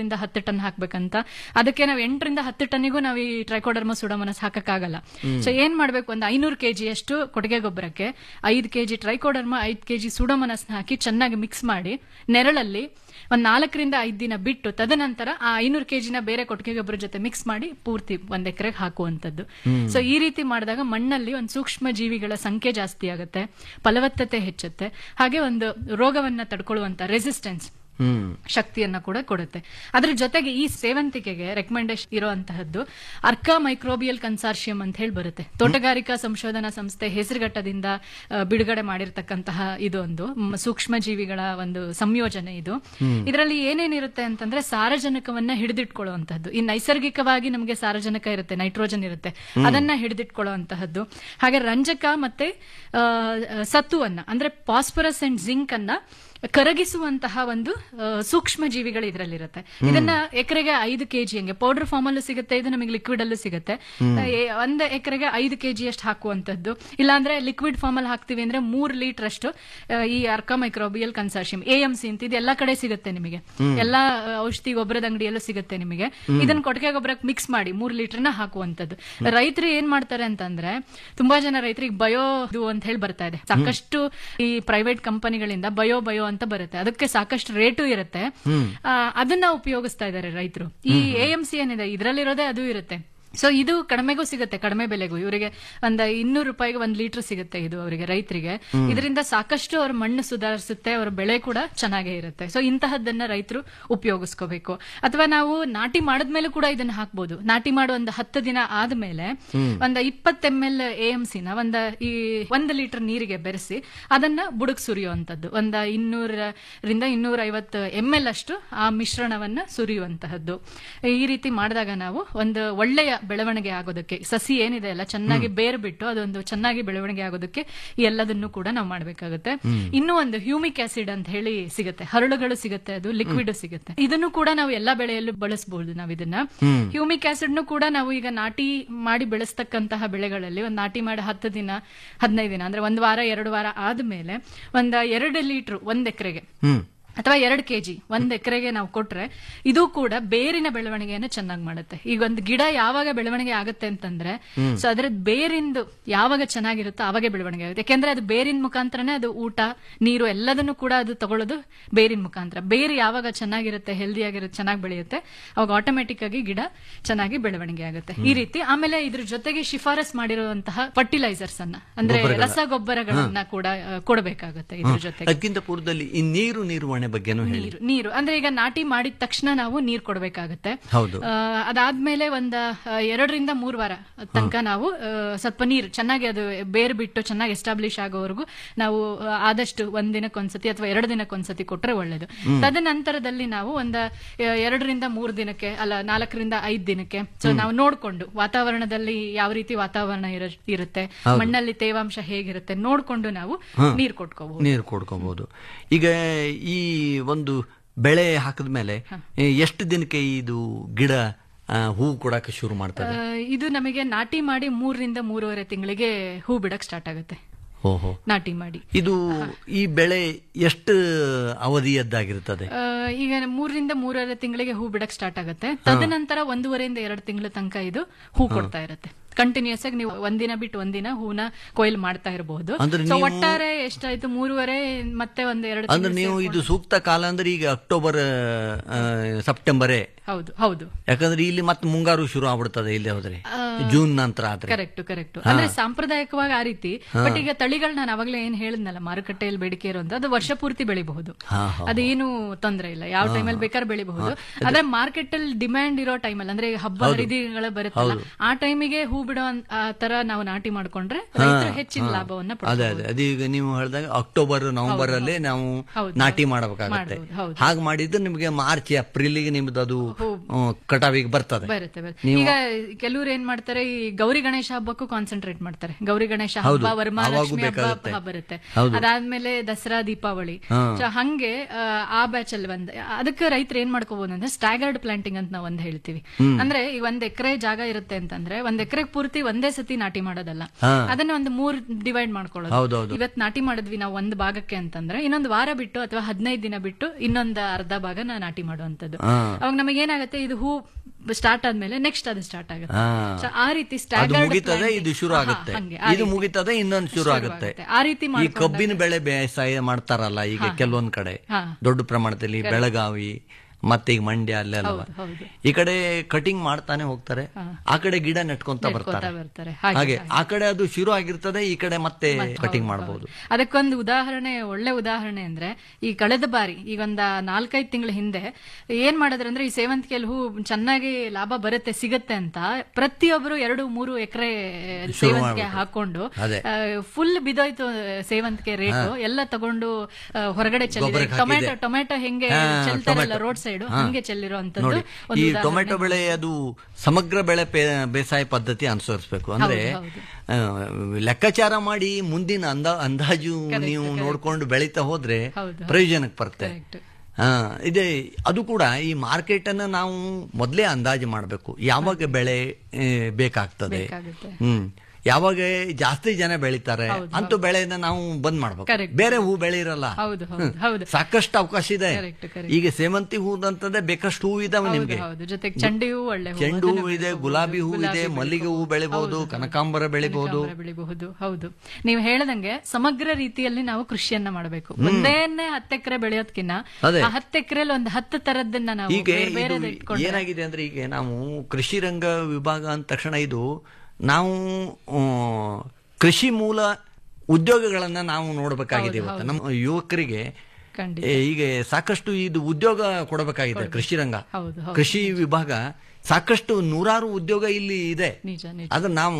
O: ಟನ್ ಹಾಕ್ಬೇಕಂತ ಅದಕ್ಕೆ ನಾವು ಎಂಟರಿಂದ ಹತ್ತು ಟನ್ನಿಗೂ ನಾವು ಈ ಟ್ರೈಕೋಡರ್ಮ ಸುಡಮನಸ್ ಹಾಕಕ್ಕಾಗಲ್ಲ
P: ಹ್ಮ್.
O: ಸೊ ಏನ್ ಮಾಡ್ಬೇಕು ಒಂದು ಐನೂರು ಕೆಜಿ ಅಷ್ಟು ಕೊಟ್ಟಿಗೆ ಗೊಬ್ಬರಕ್ಕೆ ಐದು ಕೆಜಿ ಟ್ರೈಕೋಡರ್ಮ ಐದು ಕೆಜಿ ಸುಡಮನಸ್ನ ಹಾಕಿ ಚೆನ್ನಾಗಿ ಮಿಕ್ಸ್ ಮಾಡಿ ನೆರಳಲ್ಲಿ ಒಂದ್ ನಾಲ್ಕರಿಂದ ಐದು ದಿನ ಬಿಟ್ಟು ತದನಂತರ ಆ ಐನೂರು ಕೆಜಿನ ಬೇರೆ ಕೊಟ್ಟಿಗೆ ಗೊಬ್ಬರ ಜೊತೆ ಮಿಕ್ಸ್ ಮಾಡಿ ಪೂರ್ತಿ ಒಂದ್ ಎಕರೆಗೆ ಹಾಕುವಂತದ್ದು
P: ಹ್ಮ್.
O: ಸೊ ಈ ರೀತಿ ಮಾಡಿದಾಗ ಮಣ್ಣಲ್ಲಿ ಒಂದು ಸೂಕ್ಷ್ಮ ಜೀವಿಗಳ ಸಂಖ್ಯೆ ಜಾಸ್ತಿ ಆಗುತ್ತೆ ಫಲವತ್ತತೆ ಹೆಚ್ಚುತ್ತೆ ಹಾಗೆ ಒಂದು ರೋಗವನ್ನ ತಡ್ಕೊಳ್ಳುವಂತ ರೆಸಿಸ್ಟೆನ್ಸ್
N: ಹ್ಮ್
O: ಶಕ್ತಿಯನ್ನ ಕೂಡ ಕೊಡುತ್ತೆ ಅದ್ರ ಜೊತೆಗೆ ಈ ಸೇವಂತಿಗೆಗೆ ರೆಕಮೆಂಡೇಶನ್ ಇರುವಂತಹದ್ದು ಅರ್ಕಾ ಮೈಕ್ರೋಬಿಯಲ್ ಕನ್ಸಾರ್ಷಿಯಂ ಅಂತ ಹೇಳಿ ಬರುತ್ತೆ ತೋಟಗಾರಿಕಾ ಸಂಶೋಧನಾ ಸಂಸ್ಥೆ ಹೆಸರುಘಟ್ಟದಿಂದ ಆ, ಬಿಡುಗಡೆ ಮಾಡಿರ್ತಕ್ಕಂತಹ ಇದು ಒಂದು ಮ್, ಸೂಕ್ಷ್ಮ ಜೀವಿಗಳ ಒಂದು ಸಂಯೋಜನೆ ಇದು
P: ಹ್ಮ್.
O: ಇದರಲ್ಲಿ ಏನೇನಿರುತ್ತೆ ಅಂತಂದ್ರೆ ಸಾರಜನಕವನ್ನ ಹಿಡಿದಿಟ್ಕೊಳ್ಳುವಂತಹದ್ದು ಈ ನೈಸರ್ಗಿಕವಾಗಿ ನಮಗೆ ಸಾರಜನಕ ಇರುತ್ತೆ ನೈಟ್ರೋಜನ್ ಇರುತ್ತೆ
P: ಹ್ಮ್.
O: ಅದನ್ನ ಹಿಡಿದಿಟ್ಕೊಳ್ಳುವಂತಹದ್ದು ಹಾಗೆ ರಂಜಕ ಮತ್ತೆ ಆ, ಆ, ಸತ್ತುವನ್ನ ಅಂದ್ರೆ ಪಾಸ್ಪರಸ್ ಅಂಡ್ ಜಿಂಕ್ ಅನ್ನ ಕರಗಿಸುವಂತಹ ಒಂದು ಆ, ಸೂಕ್ಷ್ಮ ಜೀವಿಗಳು ಇದರಲ್ಲಿರುತ್ತೆ
P: ಹ್ಮ್.
O: ಇದನ್ನ ಎಕರೆಗೆ ಐದು ಕೆಜಿ ಹಂಗೆ ಪೌಡರ್ ಫಾರ್ಮ್ ಅಲ್ಲೂ ಸಿಗುತ್ತೆ ಇದು ನಮಗೆ ಲಿಕ್ವಿಡ್ ಅಲ್ಲೂ ಸಿಗುತ್ತೆ
P: ಹ್ಮ್.
O: ಆ, ಎ- ಒಂದು ಎಕರೆಗೆ ಐದು ಕೆಜಿ ಅಷ್ಟು ಹಾಕುವಂತದ್ದು ಇಲ್ಲಾಂದ್ರೆ ಲಿಕ್ವಿಡ್ ಫಾರ್ಮ್ ಅಲ್ಲಿ ಹಾಕ್ತಿವಿ ಅಂದ್ರೆ ಮೂರ್ ಲೀಟರ್ ಅಷ್ಟು ಆ, ಈ Arka microbial consortium A M C ಅಂತ ಇದು ಎಲ್ಲಾ ಕಡೆ ಸಿಗುತ್ತೆ ನಿಮಗೆ
P: ಹ್ಮ್.
O: ಎಲ್ಲಾ ಆ, ಔಷಧಿ ಗೊಬ್ಬರದ ಅಂಗಡಿಯಲ್ಲೂ ಸಿಗುತ್ತೆ ನಿಮಗೆ
P: ಹ್ಮ್.
O: ಇದನ್ನ ಕೊಟ್ಟಿಗೆ ಗೊಬ್ಬರಕ್ಕೆ ಮಿಕ್ಸ್ ಮಾಡಿ ಮೂರ್ ಲೀಟರ್ನ ಹಾಕುವಂತದ್ದು ರೈತರು ಏನ್ ಮಾಡ್ತಾರೆ ಅಂತಂದ್ರೆ ತುಂಬಾ ಜನ ರೈತರಿಗೆ ಬಯೋ ಇದು ಅಂತ ಹೇಳಿ ಬರ್ತಾ ಇದೆ ಸಾಕಷ್ಟು ಈ ಪ್ರೈವೇಟ್ ಕಂಪನಿಗಳಿಂದ ಬಯೋ ಬಯೋ ಅಂತ ಬರುತ್ತೆ ಅದಕ್ಕೆ ಸಾಕಷ್ಟು ರೇಟು ಇರುತ್ತೆ
P: ಹ್ಮ್.
O: ಆ, ಅದನ್ನ ಉಪಯೋಗಿಸ್ತಾ ಇದ್ದಾರೆ ರೈತರು ಈ ಎ ಎಂ ಸಿ ಏನಿದೆ ಇದರಲ್ಲಿರೋದೇ ಅದು ಇರುತ್ತೆ ಸೊ ಇದು ಕಡಿಮೆಗೂ ಸಿಗುತ್ತೆ ಕಡಿಮೆ ಬೆಲೆಗೂ ಇವರಿಗೆ ಒಂದ್ ಇನ್ನೂರು ರೂಪಾಯಿಗೆ ಒಂದ್ ಲೀಟರ್ ಸಿಗುತ್ತೆ ಇದು ಅವರಿಗೆ ರೈತರಿಗೆ
P: ಹ್ಮ್.
O: ಇದರಿಂದ ಸಾಕಷ್ಟು ಅವ್ರ ಮಣ್ಣು ಸುಧಾರಿಸುತ್ತೆ ಅವರ ಬೆಳೆ ಕೂಡ ಚೆನ್ನಾಗೇ ಇರುತ್ತೆ ಸೊ ಇಂತಹದ್ದನ್ನ ರೈತರು ಉಪಯೋಗಿಸ್ಕೋಬೇಕು ಅಥವಾ ನಾವು ನಾಟಿ ಮಾಡಿದ್ಮೇಲೆ ಕೂಡ ಇದನ್ನ ಹಾಕ್ಬೋದು ನಾಟಿ ಮಾಡೋ ಒಂದು ಹತ್ತು ದಿನ ಆದ್ಮೇಲೆ
P: ಹ್ಮ್.
O: ಒಂದ್ ಇಪ್ಪತ್ ಎಂ ಎಲ್ ಎ ಎಂ ಸಿನ ಒಂದ ಈ ಒಂದು ಲೀಟರ್ ನೀರಿಗೆ ಬೆರೆಸಿ ಅದನ್ನ ಬುಡಕ್ ಸುರಿಯುವಂತದ್ದು ಒಂದ ಇನ್ನೂರರಿಂದ ಇನ್ನೂರ ಐವತ್ತು ಎಂ ಎಲ್ ಅಷ್ಟು ಆ ಮಿಶ್ರಣವನ್ನ ಸುರಿಯುವಂತಹದ್ದು ಈ ರೀತಿ ಮಾಡಿದಾಗ ನಾವು ಒಂದು ಒಳ್ಳೆಯ ಬೆಳವಣಿಗೆ ಆಗೋದಕ್ಕೆ ಸಸಿ ಏನಿದೆ ಅಲ್ಲ ಚೆನ್ನಾಗಿ ಬೇರ್ ಬಿಟ್ಟು ಅದೊಂದು ಚೆನ್ನಾಗಿ ಬೆಳವಣಿಗೆ ಆಗೋದಕ್ಕೆ ಈ ಎಲ್ಲದನ್ನು ಕೂಡ ನಾವು ಮಾಡ್ಬೇಕಾಗುತ್ತೆ
P: ಹ್ಮ್.
O: ಇನ್ನೂ ಒಂದು ಹ್ಯೂಮಿಕ್ ಆಸಿಡ್ ಅಂತ ಹೇಳಿ ಸಿಗುತ್ತೆ ಹರಳುಗಳು ಸಿಗುತ್ತೆ ಅದು ಲಿಕ್ವಿಡ್ ಸಿಗುತ್ತೆ ಇದನ್ನು ಕೂಡ ನಾವು ಎಲ್ಲಾ ಬೆಳೆಯಲ್ಲೂ ಬಳಸಬಹುದು ನಾವು ಇದನ್ನ
P: ಹ್ಮ್.
O: ಹ್ಯೂಮಿಕ್ ಆಸಿಡ್ ಕೂಡ ನಾವು ಈಗ ನಾಟಿ ಮಾಡಿ ಬೆಳೆಸ್ತಕ್ಕಂತಹ ಬೆಳೆಗಳಲ್ಲಿ ಒಂದು ನಾಟಿ ಮಾಡಿ ಹತ್ತು ದಿನ ಹದಿನೈದು ದಿನ ಅಂದ್ರೆ ಒಂದ್ ವಾರ ಎರಡು ವಾರ ಆದ್ಮೇಲೆ ಒಂದ್ ಎರಡು ಲೀಟರ್ ಒಂದ್ ಎಕರೆಗೆ
N: ಹ್ಮ್
O: ಅಥವಾ ಎರಡು ಕೆಜಿ ಒಂದ್ ಎಕರೆಗೆ ನಾವು ಕೊಟ್ರೆ ಇದು ಕೂಡ ಬೇರಿನ ಬೆಳವಣಿಗೆಯನ್ನು ಚೆನ್ನಾಗಿ ಮಾಡುತ್ತೆ ಈಗ ಒಂದು ಗಿಡ ಯಾವಾಗ ಬೆಳವಣಿಗೆ ಆಗುತ್ತೆ ಅಂತಂದ್ರೆ
P: ಹ್ಮ್.
O: ಸೊ ಅದ್ರ ಬೇರಿಂದು ಯಾವಾಗ ಚೆನ್ನಾಗಿರುತ್ತೋ ಅವಾಗೆ ಬೆಳವಣಿಗೆ ಆಗುತ್ತೆ ಯಾಕೆಂದ್ರೆ ಅದು ಬೇರಿನ ಮುಖಾಂತರನೇ ಅದು ಊಟ ನೀರು ಎಲ್ಲದನ್ನು ಕೂಡ ಅದು ತಗೊಳ್ಳೋದು ಬೇರಿನ ಮುಖಾಂತರ ಬೇರು ಯಾವಾಗ ಚೆನ್ನಾಗಿರುತ್ತೆ ಹೆಲ್ದಿ ಆಗಿರುತ್ತೆ ಚೆನ್ನಾಗಿ ಬೆಳೆಯುತ್ತೆ ಅವಾಗ ಆಟೋಮೆಟಿಕ್ ಆಗಿ ಗಿಡ ಚೆನ್ನಾಗಿ ಬೆಳವಣಿಗೆ ಆಗುತ್ತೆ ಈ ರೀತಿ ಆಮೇಲೆ ಇದ್ರ ಜೊತೆಗೆ ಶಿಫಾರಸ್ ಮಾಡಿರುವಂತಹ ಫರ್ಟಿಲೈಸರ್ಸ್ ಅನ್ನ ಅಂದ್ರೆ
N: ಗೊಬ್ಬರಗಳ.
O: ರಸಗೊಬ್ಬರಗಳನ್ನ ಕೂಡ ಆ, ಕೊಡಬೇಕಾಗುತ್ತೆ ಇದ್ರ
N: ಹ್ಮ್.
O: ಜೊತೆಗೆ
N: ಅದಕ್ಕಿಂತ ಪೂರ್ವದಲ್ಲಿ ಈ ನೀರು ನಿರ್ವಹಣೆ ಬಗ್ಗೆನೂ ಹೇಳಿ
O: ನೀರು ನೀರು ಅಂದ್ರೆ ಈಗ ನಾಟಿ ಮಾಡಿದ ತಕ್ಷಣ ನಾವು ನೀರ್ ಕೊಡ್ಬೇಕಾಗತ್ತೆ
N: ಹೌದು.
O: ಆ, ಅದಾದ್ಮೇಲೆ ಒಂದ ಆ, ಎರಡರಿಂದ ಮೂರು ವಾರ ತನಕ ನಾವು ಆ, ಸ್ವಲ್ಪ ನೀರು ಚೆನ್ನಾಗಿ ಅದು ಬೇರ್ ಬಿಟ್ಟು ಚೆನ್ನಾಗಿ ಎಸ್ಟಾಬ್ಲಿಷ್ ಆಗೋವರೆಗೂ ನಾವು ಆ, ಆದಷ್ಟು ಒಂದ್ ದಿನಕ್ಕೊಂದ್ಸತಿ ಅಥವಾ ಎರಡು ದಿನಕ್ಕೊಂದ್ಸತಿ ಕೊಟ್ರೆ ಒಳ್ಳೇದು
P: ಹ್ಮ್.
O: ತದನಂತರದಲ್ಲಿ ನಾವು ಒಂದ ಆ, ಎರಡರಿಂದ ಮೂರು ದಿನಕ್ಕೆ ಅಲ್ಲ ನಾಲ್ಕರಿಂದ ಐದ್ ದಿನಕ್ಕೆ ಸೊ ನಾವು ನೋಡ್ಕೊಂಡು ವಾತಾವರಣದಲ್ಲಿ ಯಾವ ರೀತಿ ವಾತಾವರಣ ಇರ- ಇರುತ್ತೆ
N: ಹೌದು.
O: ಮಣ್ಣಲ್ಲಿ ತೇವಾಂಶ ಹೇಗಿರುತ್ತೆ ನೋಡ್ಕೊಂಡು ನಾವು
N: ಹಾ.
O: ನೀರ್ ಕೊಟ್ಕೋಬಹುದು
N: ನೀರು ಕೊಡ್ಕೋಬಹುದು ಈಗ ಈ ಒಂದು ಬೆಳೆ ಹಾಕಿದ್ಮೇಲೆ ಎಷ್ಟು ದಿನಕ್ಕೆ ಇದು ಗಿಡ ಆ, ಹೂ ಕೊಡಕ್ಕೆ ಶುರು ಮಾಡ್ತದೆ
O: ಆ, ಇದು ನಮಗೆ ನಾಟಿ ಮಾಡಿ ಮೂರರಿಂದ ಮೂರುವರೆ ತಿಂಗಳಿಗೆ ಹೂ ಬಿಡಕ್ ಸ್ಟಾರ್ಟ್ ಆಗುತ್ತೆ
N: ಓಹೋ
O: ನಾಟಿ ಮಾಡಿ
N: ಇದು ಈ ಬೆಳೆ ಎಷ್ಟು ಅವಧಿಯದ್ದಾಗಿರ್ತದೆ
O: ಆ, ಈಗ ಮೂರರಿಂದ ಮೂರುವರೆ ತಿಂಗಳಿಗೆ ಹೂ ಬಿಡಕ್ ಸ್ಟಾರ್ಟ್ ಆಗುತ್ತೆ ತದನಂತರ ಒಂದೂವರೆಯಿಂದ ಎರಡು ತಿಂಗಳ ತನಕ ಇದು ಹೂ ಕೊಡ್ತಾ ಇರುತ್ತೆ ಕಂಟಿನ್ಯೂಸ್ ಆಗಿ ನೀವು ಒಂದಿನ ಬಿಟ್ಟು ಒಂದಿನ ಹೂನ ಕೊಯ್ಲು ಮಾಡ್ತಾ ಇರಬಹುದು
N: ಅಂದ್ರೆ
O: ಸೊ
N: ನೀವು-
O: ಒಟ್ಟಾರೆ ಎಷ್ಟಾಯ್ತು ಮೂರುವರೆ ಮತ್ತೆ ಒಂದ್ ಎರಡು
N: ಅಂದ್ರೆ
O: ತಿಂಗಳು
N: ನೀವು ಇದು
O: ಸೇರ್ಕೊಂಡು-
N: ಸೂಕ್ತ ಕಾಲ ಅಂದ್ರೆ ಈಗ ಅಕ್ಟೋಬರ್ ಆ, ಸೆಪ್ಟೆಂಬರೇ
O: ಹೌದು ಹೌದು
N: ಯಾಕಂದ್ರೆ ಇಲ್ಲಿ ಮತ್ತೆ ಮುಂಗಾರು ಶುರು ಆಗ್ಬಿಡ್ತದೆ ಇಲ್ಲಿ ಹೋದ್ರೆ
O: ಆ,
N: ಜೂನ್ ನಂತರ ಆದ್ರೆ
O: ಕರೆಕ್ಟ್ ಕರೆಕ್ಟ್
N: ಹಾ.
O: ಅಂದ್ರೆ ಸಾಂಪ್ರದಾಯಿಕವಾಗಿ ಆ ರೀತಿ
N: ಹಾ.
O: ಬಟ್ ಈಗ ತಳಿಗಳು ನಾನು ಅವಾಗಲೇ ಏನ್ ಹೇಳಿದ್ನಲ್ಲ ಮಾರುಕಟ್ಟೆಯಲ್ಲಿ ಬೇಡಿಕೆ ಇರುವಂತ ಅದು ವರ್ಷ ಪೂರ್ತಿ ಬೆಳಿಬಹುದು
N: ಹಾ, ಹಾ,
O: ಅದೇನು ತೊಂದರೆ ಇಲ್ಲ ಯಾವ
N: ಹಾ,
O: ಟೈಮಲ್ಲಿ
N: ಹಾ.
O: ಬೇಕಾದ್ರೆ ಬೆಳಿಬಹುದು
N: ಹಾ.
O: ಆದ್ರೆ ಮಾರ್ಕೆಟ್ ಅಲ್ಲಿ ಡಿಮ್ಯಾಂಡ್ ಇರೋ ಟೈಮಲ್ಲಿ ಅಂದ್ರೆ ಈಗ ಹಬ್ಬ
N: ಹೌದು.
O: ಹರಿದಿನಗಳು ಬರುತ್ತಲ್ಲ
N: ಹೌದು.
O: ಆ ಟೈಮಿಗೆ ಹೂ ಬಿಡೋ ಅನ್- ಆ ತರ ನಾವು ನಾಟಿ ಮಾಡ್ಕೊಂಡ್ರೆ
N: ಹಾ,
O: ರೈತರು ಹೆಚ್ಚಿನ
N: ಹಾ.
O: ಲಾಭವನ್ನ
N: ಅದೇ
O: ಪಡ್ಬೋದು
N: ಅದೇ ಅದೀಗ ನೀವು ಹೇಳಿದಾಗ ಅಕ್ಟೋಬರ್ ನವೆಂಬರ್
O: ಹೌದು,
N: ಅಲ್ಲೇ ನಾವು
O: ಹೌದು,
N: ನಾಟಿ
O: ಹೌದು.
N: ಮಾಡಬೇಕಾಗತ್ತೆ
O: ಮಾಡ್ಬೋದು, ಹೌದು.
N: ಹಾಗೆ ಮಾಡಿದ್ರೆ ನಿಮಗೆ ಮಾರ್ಚ್ ಏಪ್ರಿಲ್ಗೆ ನಿಮ್ದು ಅದು
O: ಹೋ.
N: ಹ್ಮ್, ಕಟಾವಿಗೆ ಬರ್ತದೆ
O: ಬರುತ್ತೆ ಬರುತ್ತೆ
N: ನೀವು
O: ಈಗ ಕೆಲವ್ರು ಏನ್ ಮಾಡ್ತಾರೆ ಈ ಗೌರಿ ಗಣೇಶ ಹಬ್ಬಕ್ಕೂ ಕಾನ್ಸಂಟ್ರೇಟ್ ಮಾಡ್ತಾರೆ ಗೌರಿ ಗಣೇಶ
N: ಹೌದು,
O: ಹಬ್ಬ ವರಮಹಾಲಕ್ಷ್ಮಿ
N: ಅವಾಗೂ
O: ಹಬ್ಬ
N: ಬೇಕಾಗುತ್ತೆ.
O: ಹಬ್ಬ ಬರುತ್ತೆ
N: ಹೌದು.
O: ಅದಾದ್ಮೇಲೆ ದಸರಾ ದೀಪಾವಳಿ
N: ಹಾ.
O: So ಹಂಗೆ ಆ, ಆ ಬ್ಯಾಚ್ ಅಲ್ಲಿ ಒಂದ್ ಅದಕ್ಕೆ ರೈತರು ಏನ್ ಮಾಡ್ಕೋಬಹುದು ಅಂದ್ರೆ ಸ್ಟ್ಯಾಗರ್ಡ್ ಪ್ಲಾಂಟಿಂಗ್ ಅಂತ ನಾವು ಒಂದ್ ಹೇಳ್ತೀವಿ
N: ಹ್ಮ್.
O: ಅಂದ್ರೆ ಈಗ ಒಂದ್ ಎಕರೆ ಜಾಗ ಇರುತ್ತೆ ಅಂತಂದ್ರೆ ಒಂದ್ ಎಕರೆ ಪೂರ್ತಿ ಒಂದೇ ಸತಿ ನಾಟಿ ಮಾಡೋದಲ್ಲ
N: ಹಾ.
O: ಅದನ್ನ ಒಂದು ಮೂರ್ ಡಿವೈಡ್ ಮಾಡ್ಕೊಳ್ಳೋದು
N: ಹೌದೌದು.
O: ಇವತ್ ನಾಟಿ ಮಾಡಿದ್ವಿ ನಾವು ಒಂದ್ ಭಾಗಕ್ಕೆ ಅಂತಂದ್ರೆ ಇನ್ನೊಂದು ವಾರ ಬಿಟ್ಟು ಅಥವಾ ಹದಿನೈದು ದಿನ ಬಿಟ್ಟು ಇನ್ನೊಂದು ಅರ್ಧ ಭಾಗ ನಾ ನಾಟಿ ಮಾಡುವಂತದ್ದು
N: ಹಾ.
O: ಅವಾಗ ನಮಗೆ ಏನಾಗುತ್ತೆ ಇದು ಹೂ ಸ್ಟಾರ್ಟ್ ಆದ್ಮೇಲೆ ನೆಕ್ಸ್ಟ್ ಅದು ಸ್ಟಾರ್ಟ್ ಆಗುತ್ತೆ
N: ಹಾ.
O: So, ಆ ರೀತಿ
N: ಅದು
O: staggered
N: ಮುಗಿತದೆ
O: planting.
N: ಇದು ಶುರು
O: ಹಾ,
N: ಆಗುತ್ತೆ
O: ಹಂಗೆ, ಆ
N: ಇದು
O: ರೀತಿ.
N: ಮುಗಿತದೆ ಇನ್ನೊಂದು ಶುರು
O: ಶುರು
N: ಆಗುತ್ತೆ
O: ಆಗುತ್ತೆ. ಆ ರೀತಿ
N: ಈ
O: ಮಾಡ್ಕೊಂಡಾಗ-
N: ಕಬ್ಬಿನ ಬೆಳೆ ಬೇಸಾಯ ಮಾಡ್ತಾರಲ್ಲ ಈಗ
O: ಹಾ.
N: ಕೆಲವೊಂದ್ ಕಡೆ
O: ಹಾ.
N: ದೊಡ್ಡ ಪ್ರಮಾಣದಲ್ಲಿ
O: Correct.
N: ಬೆಳಗಾವಿ ಮತ್ತೆ ಈಗ ಮಂಡ್ಯ ಅಲ್ಲೆಲ್ಲ
O: ಹೌದು, ಹೌದು.
N: ಈ ಕಡೆ ಕಟಿಂಗ್ ಮಾಡ್ತಾನೆ ಹೋಗ್ತಾರೆ
O: ಹಾ.
N: ಆ ಕಡೆ ಗಿಡ ನೆಟ್ಕೊಂತ
O: ನೆಟ್ಕೊಂತ
N: ಬರ್ತಾರೆ
O: ಬರ್ತಾರೆ. ಹಾಗೆ,
N: ಹಾಗೆ
O: ಹಾಗೆ.
N: ಆ ಕಡೆ ಅದು ಶುರು ಆಗಿರ್ತದೆ ಈ ಕಡೆ ಮತ್ತೆ ಕಟಿಂಗ್ ಮಾಡಬಹುದು
O: ಅದಕ್ಕೊಂದು ಉದಾಹರಣೆ ಒಳ್ಳೆ ಉದಾಹರಣೆ ಅಂದ್ರೆ ಈ ಕಳೆದ ಬಾರಿ ಈಗ ಒಂದ ನಾಲ್ಕೈದು ತಿಂಗಳ ಹಿಂದೆ ಏನ್ ಮಾಡಿದ್ರೆ ಅಂದ್ರೆ ಈ ಸೇವಂತಿಗೆಯಲ್ಲಿ ಹೂ ಚೆನ್ನಾಗಿ ಲಾಭ ಬರುತ್ತೆ ಸಿಗತ್ತೆ ಅಂತ ಪ್ರತಿಯೊಬ್ಬರು ಎರಡು ಮೂರು ಎಕರೆ
N: ಶುರು
O: ಸೇವಂತಿಗೆ
N: ಮಾಡ್ಬಿಟ್ರು.
O: ಹಾಕೊಂಡು
N: ಅದೇ.
O: ಫುಲ್ ಬಿದೋಯ್ತು ಸೇವಂತಿಗೆ ರೇಟು
N: ಹಾ.
O: ಎಲ್ಲ ತಗೊಂಡು ಆ, ಹೊರಗಡೆ ಚೆಲ್ಲಿದೆ
N: ಗೊಬ್ಬರಕ್ಕೆ
O: ಟೊಮೆಟೊ
N: ಹಾಕಿದೆ.
O: ಟೊಮೆಟೊ ಹೆಂಗೆ
N: ಹಾ,
O: ಚೆಲ್ತಾರಲ್ಲ
N: ಟೊಮೆಟೊ.
O: ರೋಡ್ ಸೈಡ್
N: ಹಾ.
O: ಹಂಗೆ ಚೆಲ್ಲಿರೋ
N: ನೋಡಿ
O: ಒಂದು
N: ಈ
O: ಉದಾಹರಣೆ.
N: ಟೊಮೆಟೊ ಬೆಳೆ ಅದು ಸಮಗ್ರ ಬೆಳೆ ಪೇ- ಬೇಸಾಯ ಪದ್ಧತಿ ಅನುಸರಿಸಬೇಕು ಅಂದ್ರೆ
O: ಹೌದು,
N: ಆ, ಲೆಕ್ಕಾಚಾರ ಮಾಡಿ ಮುಂದಿನ ಅಂದ ಅಂದಾಜು ನೀವು ನೋಡ್ಕೊಂಡು ಬೆಳೀತಾ ಹೋದ್ರೆ
O: ಹೌದು, ಹೌದು.
N: ಪ್ರಯೋಜನಕ್ಕೆ ಬರುತ್ತೆ
O: Correct.
N: ಹಾ ಇದೆ ಅದು ಕೂಡ ಈ ಮಾರ್ಕೆಟ್ ಅನ್ನ ನಾವು ಮೊದಲೇ ಅಂದಾಜು ಮಾಡಬೇಕು ಯಾವಾಗ ಬೆಳೆ ಆ, ಬೇಕಾಗ್ತದೆ
O: ಬೇಕಾಗುತ್ತೆ.
N: ಹ್ಮ್ ಯಾವಾಗ ಜಾಸ್ತಿ ಜನ ಬೆಳಿತಾರೆ
O: ಹೌದು,
N: ಅಂತ ಬೆಳೆನ ನಾವು ಬಂದ್ ಮಾಡ್ಬೇಕು
O: Correct.
N: ಬೇರೆ ಹೂ ಬೆಳೆಯಿರಲ್ಲ
O: ಹೌದು ಹೌದು ಹೌದು
N: ಸಾಕಷ್ಟು ಅವಕಾಶ ಇದೆ
O: Correct, correct.
N: ಈಗ ಸೇವಂತಿ ಹೂ ಅಂತಂದ್ರೆ ಬೇಕಷ್ಟು ಹೂ ಇದಾವೆ
O: ಹೌದು,
N: ನಿಮ್ಗೆ
O: ಹೌದು ಜೊತೆಗೆ ಚಂಡಿ ಹೂ ಒಳ್ಳೆ ಹೂ
N: ಚೆಂಡು ಹೂ
O: ಅದನ್ನ
N: ಇದೆ
O: ಬೆಳ್ಕೋಬಹುದು.
N: ಗುಲಾಬಿ ಹೂ ಇದೆ
O: ಗುಲಾಬಿ
N: ಮಲ್ಲಿಗೆ ಹೂ ಬೆಳಿಬಹುದು ಕನಕಾಂಬರ ಬೆಳಿಬಹುದು
O: ಕನಕಾಂಬರ ಬೆಳಿಬಹುದು ಹೌದು ನೀವು ಹೇಳದಂಗೆ ಸಮಗ್ರ ರೀತಿಯಲ್ಲಿ ನಾವು ಕೃಷಿಯನ್ನ ಮಾಡಬೇಕು ಒಂದೇನೆ ಹತ್ತು ಎಕರೆ ಬೆಳೆಯೋದ್ಕಿನ್ನ
N: ಅದೇ.
O: ಆ ಹತ್ತು ಎಕರೆಲಿ ಒಂದು ಹತ್ತು ತರದನ್ನ ನಾವು
N: ಈಗ
O: ಬೇರೆ ಬೇರೆದ್
N: ಇದು
O: ಇಟ್ಕೊಂಡ್ರೆ
N: ಏನಾಗಿದೆ ಅಂದ್ರೆ ಈಗ ನಾವು ಕೃಷಿ ರಂಗ ವಿಭಾಗ ಅಂದ ತಕ್ಷಣ ಇದು ನಾವು ಆ, ಕೃಷಿ ಮೂಲ ಉದ್ಯೋಗಗಳನ್ನ ನಾವು ನೋಡ್ಬೇಕಾಗಿದೆ
O: ಹೌದು,
N: ಇವತ್ತು
O: ಹೌದು.
N: ನಮ್ಮ ಯುವಕರಿಗೆ
O: ಖಂಡಿತ.
N: ಏ, ಈಗ ಸಾಕಷ್ಟು ಇದು ಉದ್ಯೋಗ ಕೊಡಬೇಕಾಗಿದೆ ಕೃಷಿ ರಂಗ
O: ಹೌದು, ಹೌದು.
N: ಕೃಷಿ ವಿಭಾಗ ಸಾಕಷ್ಟು ನೂರಾರು ಉದ್ಯೋಗ ಇಲ್ಲಿ ಇದೆ
O: ನಿಜ ನಿಜ
N: ಆದ್ರೆ ನಾವು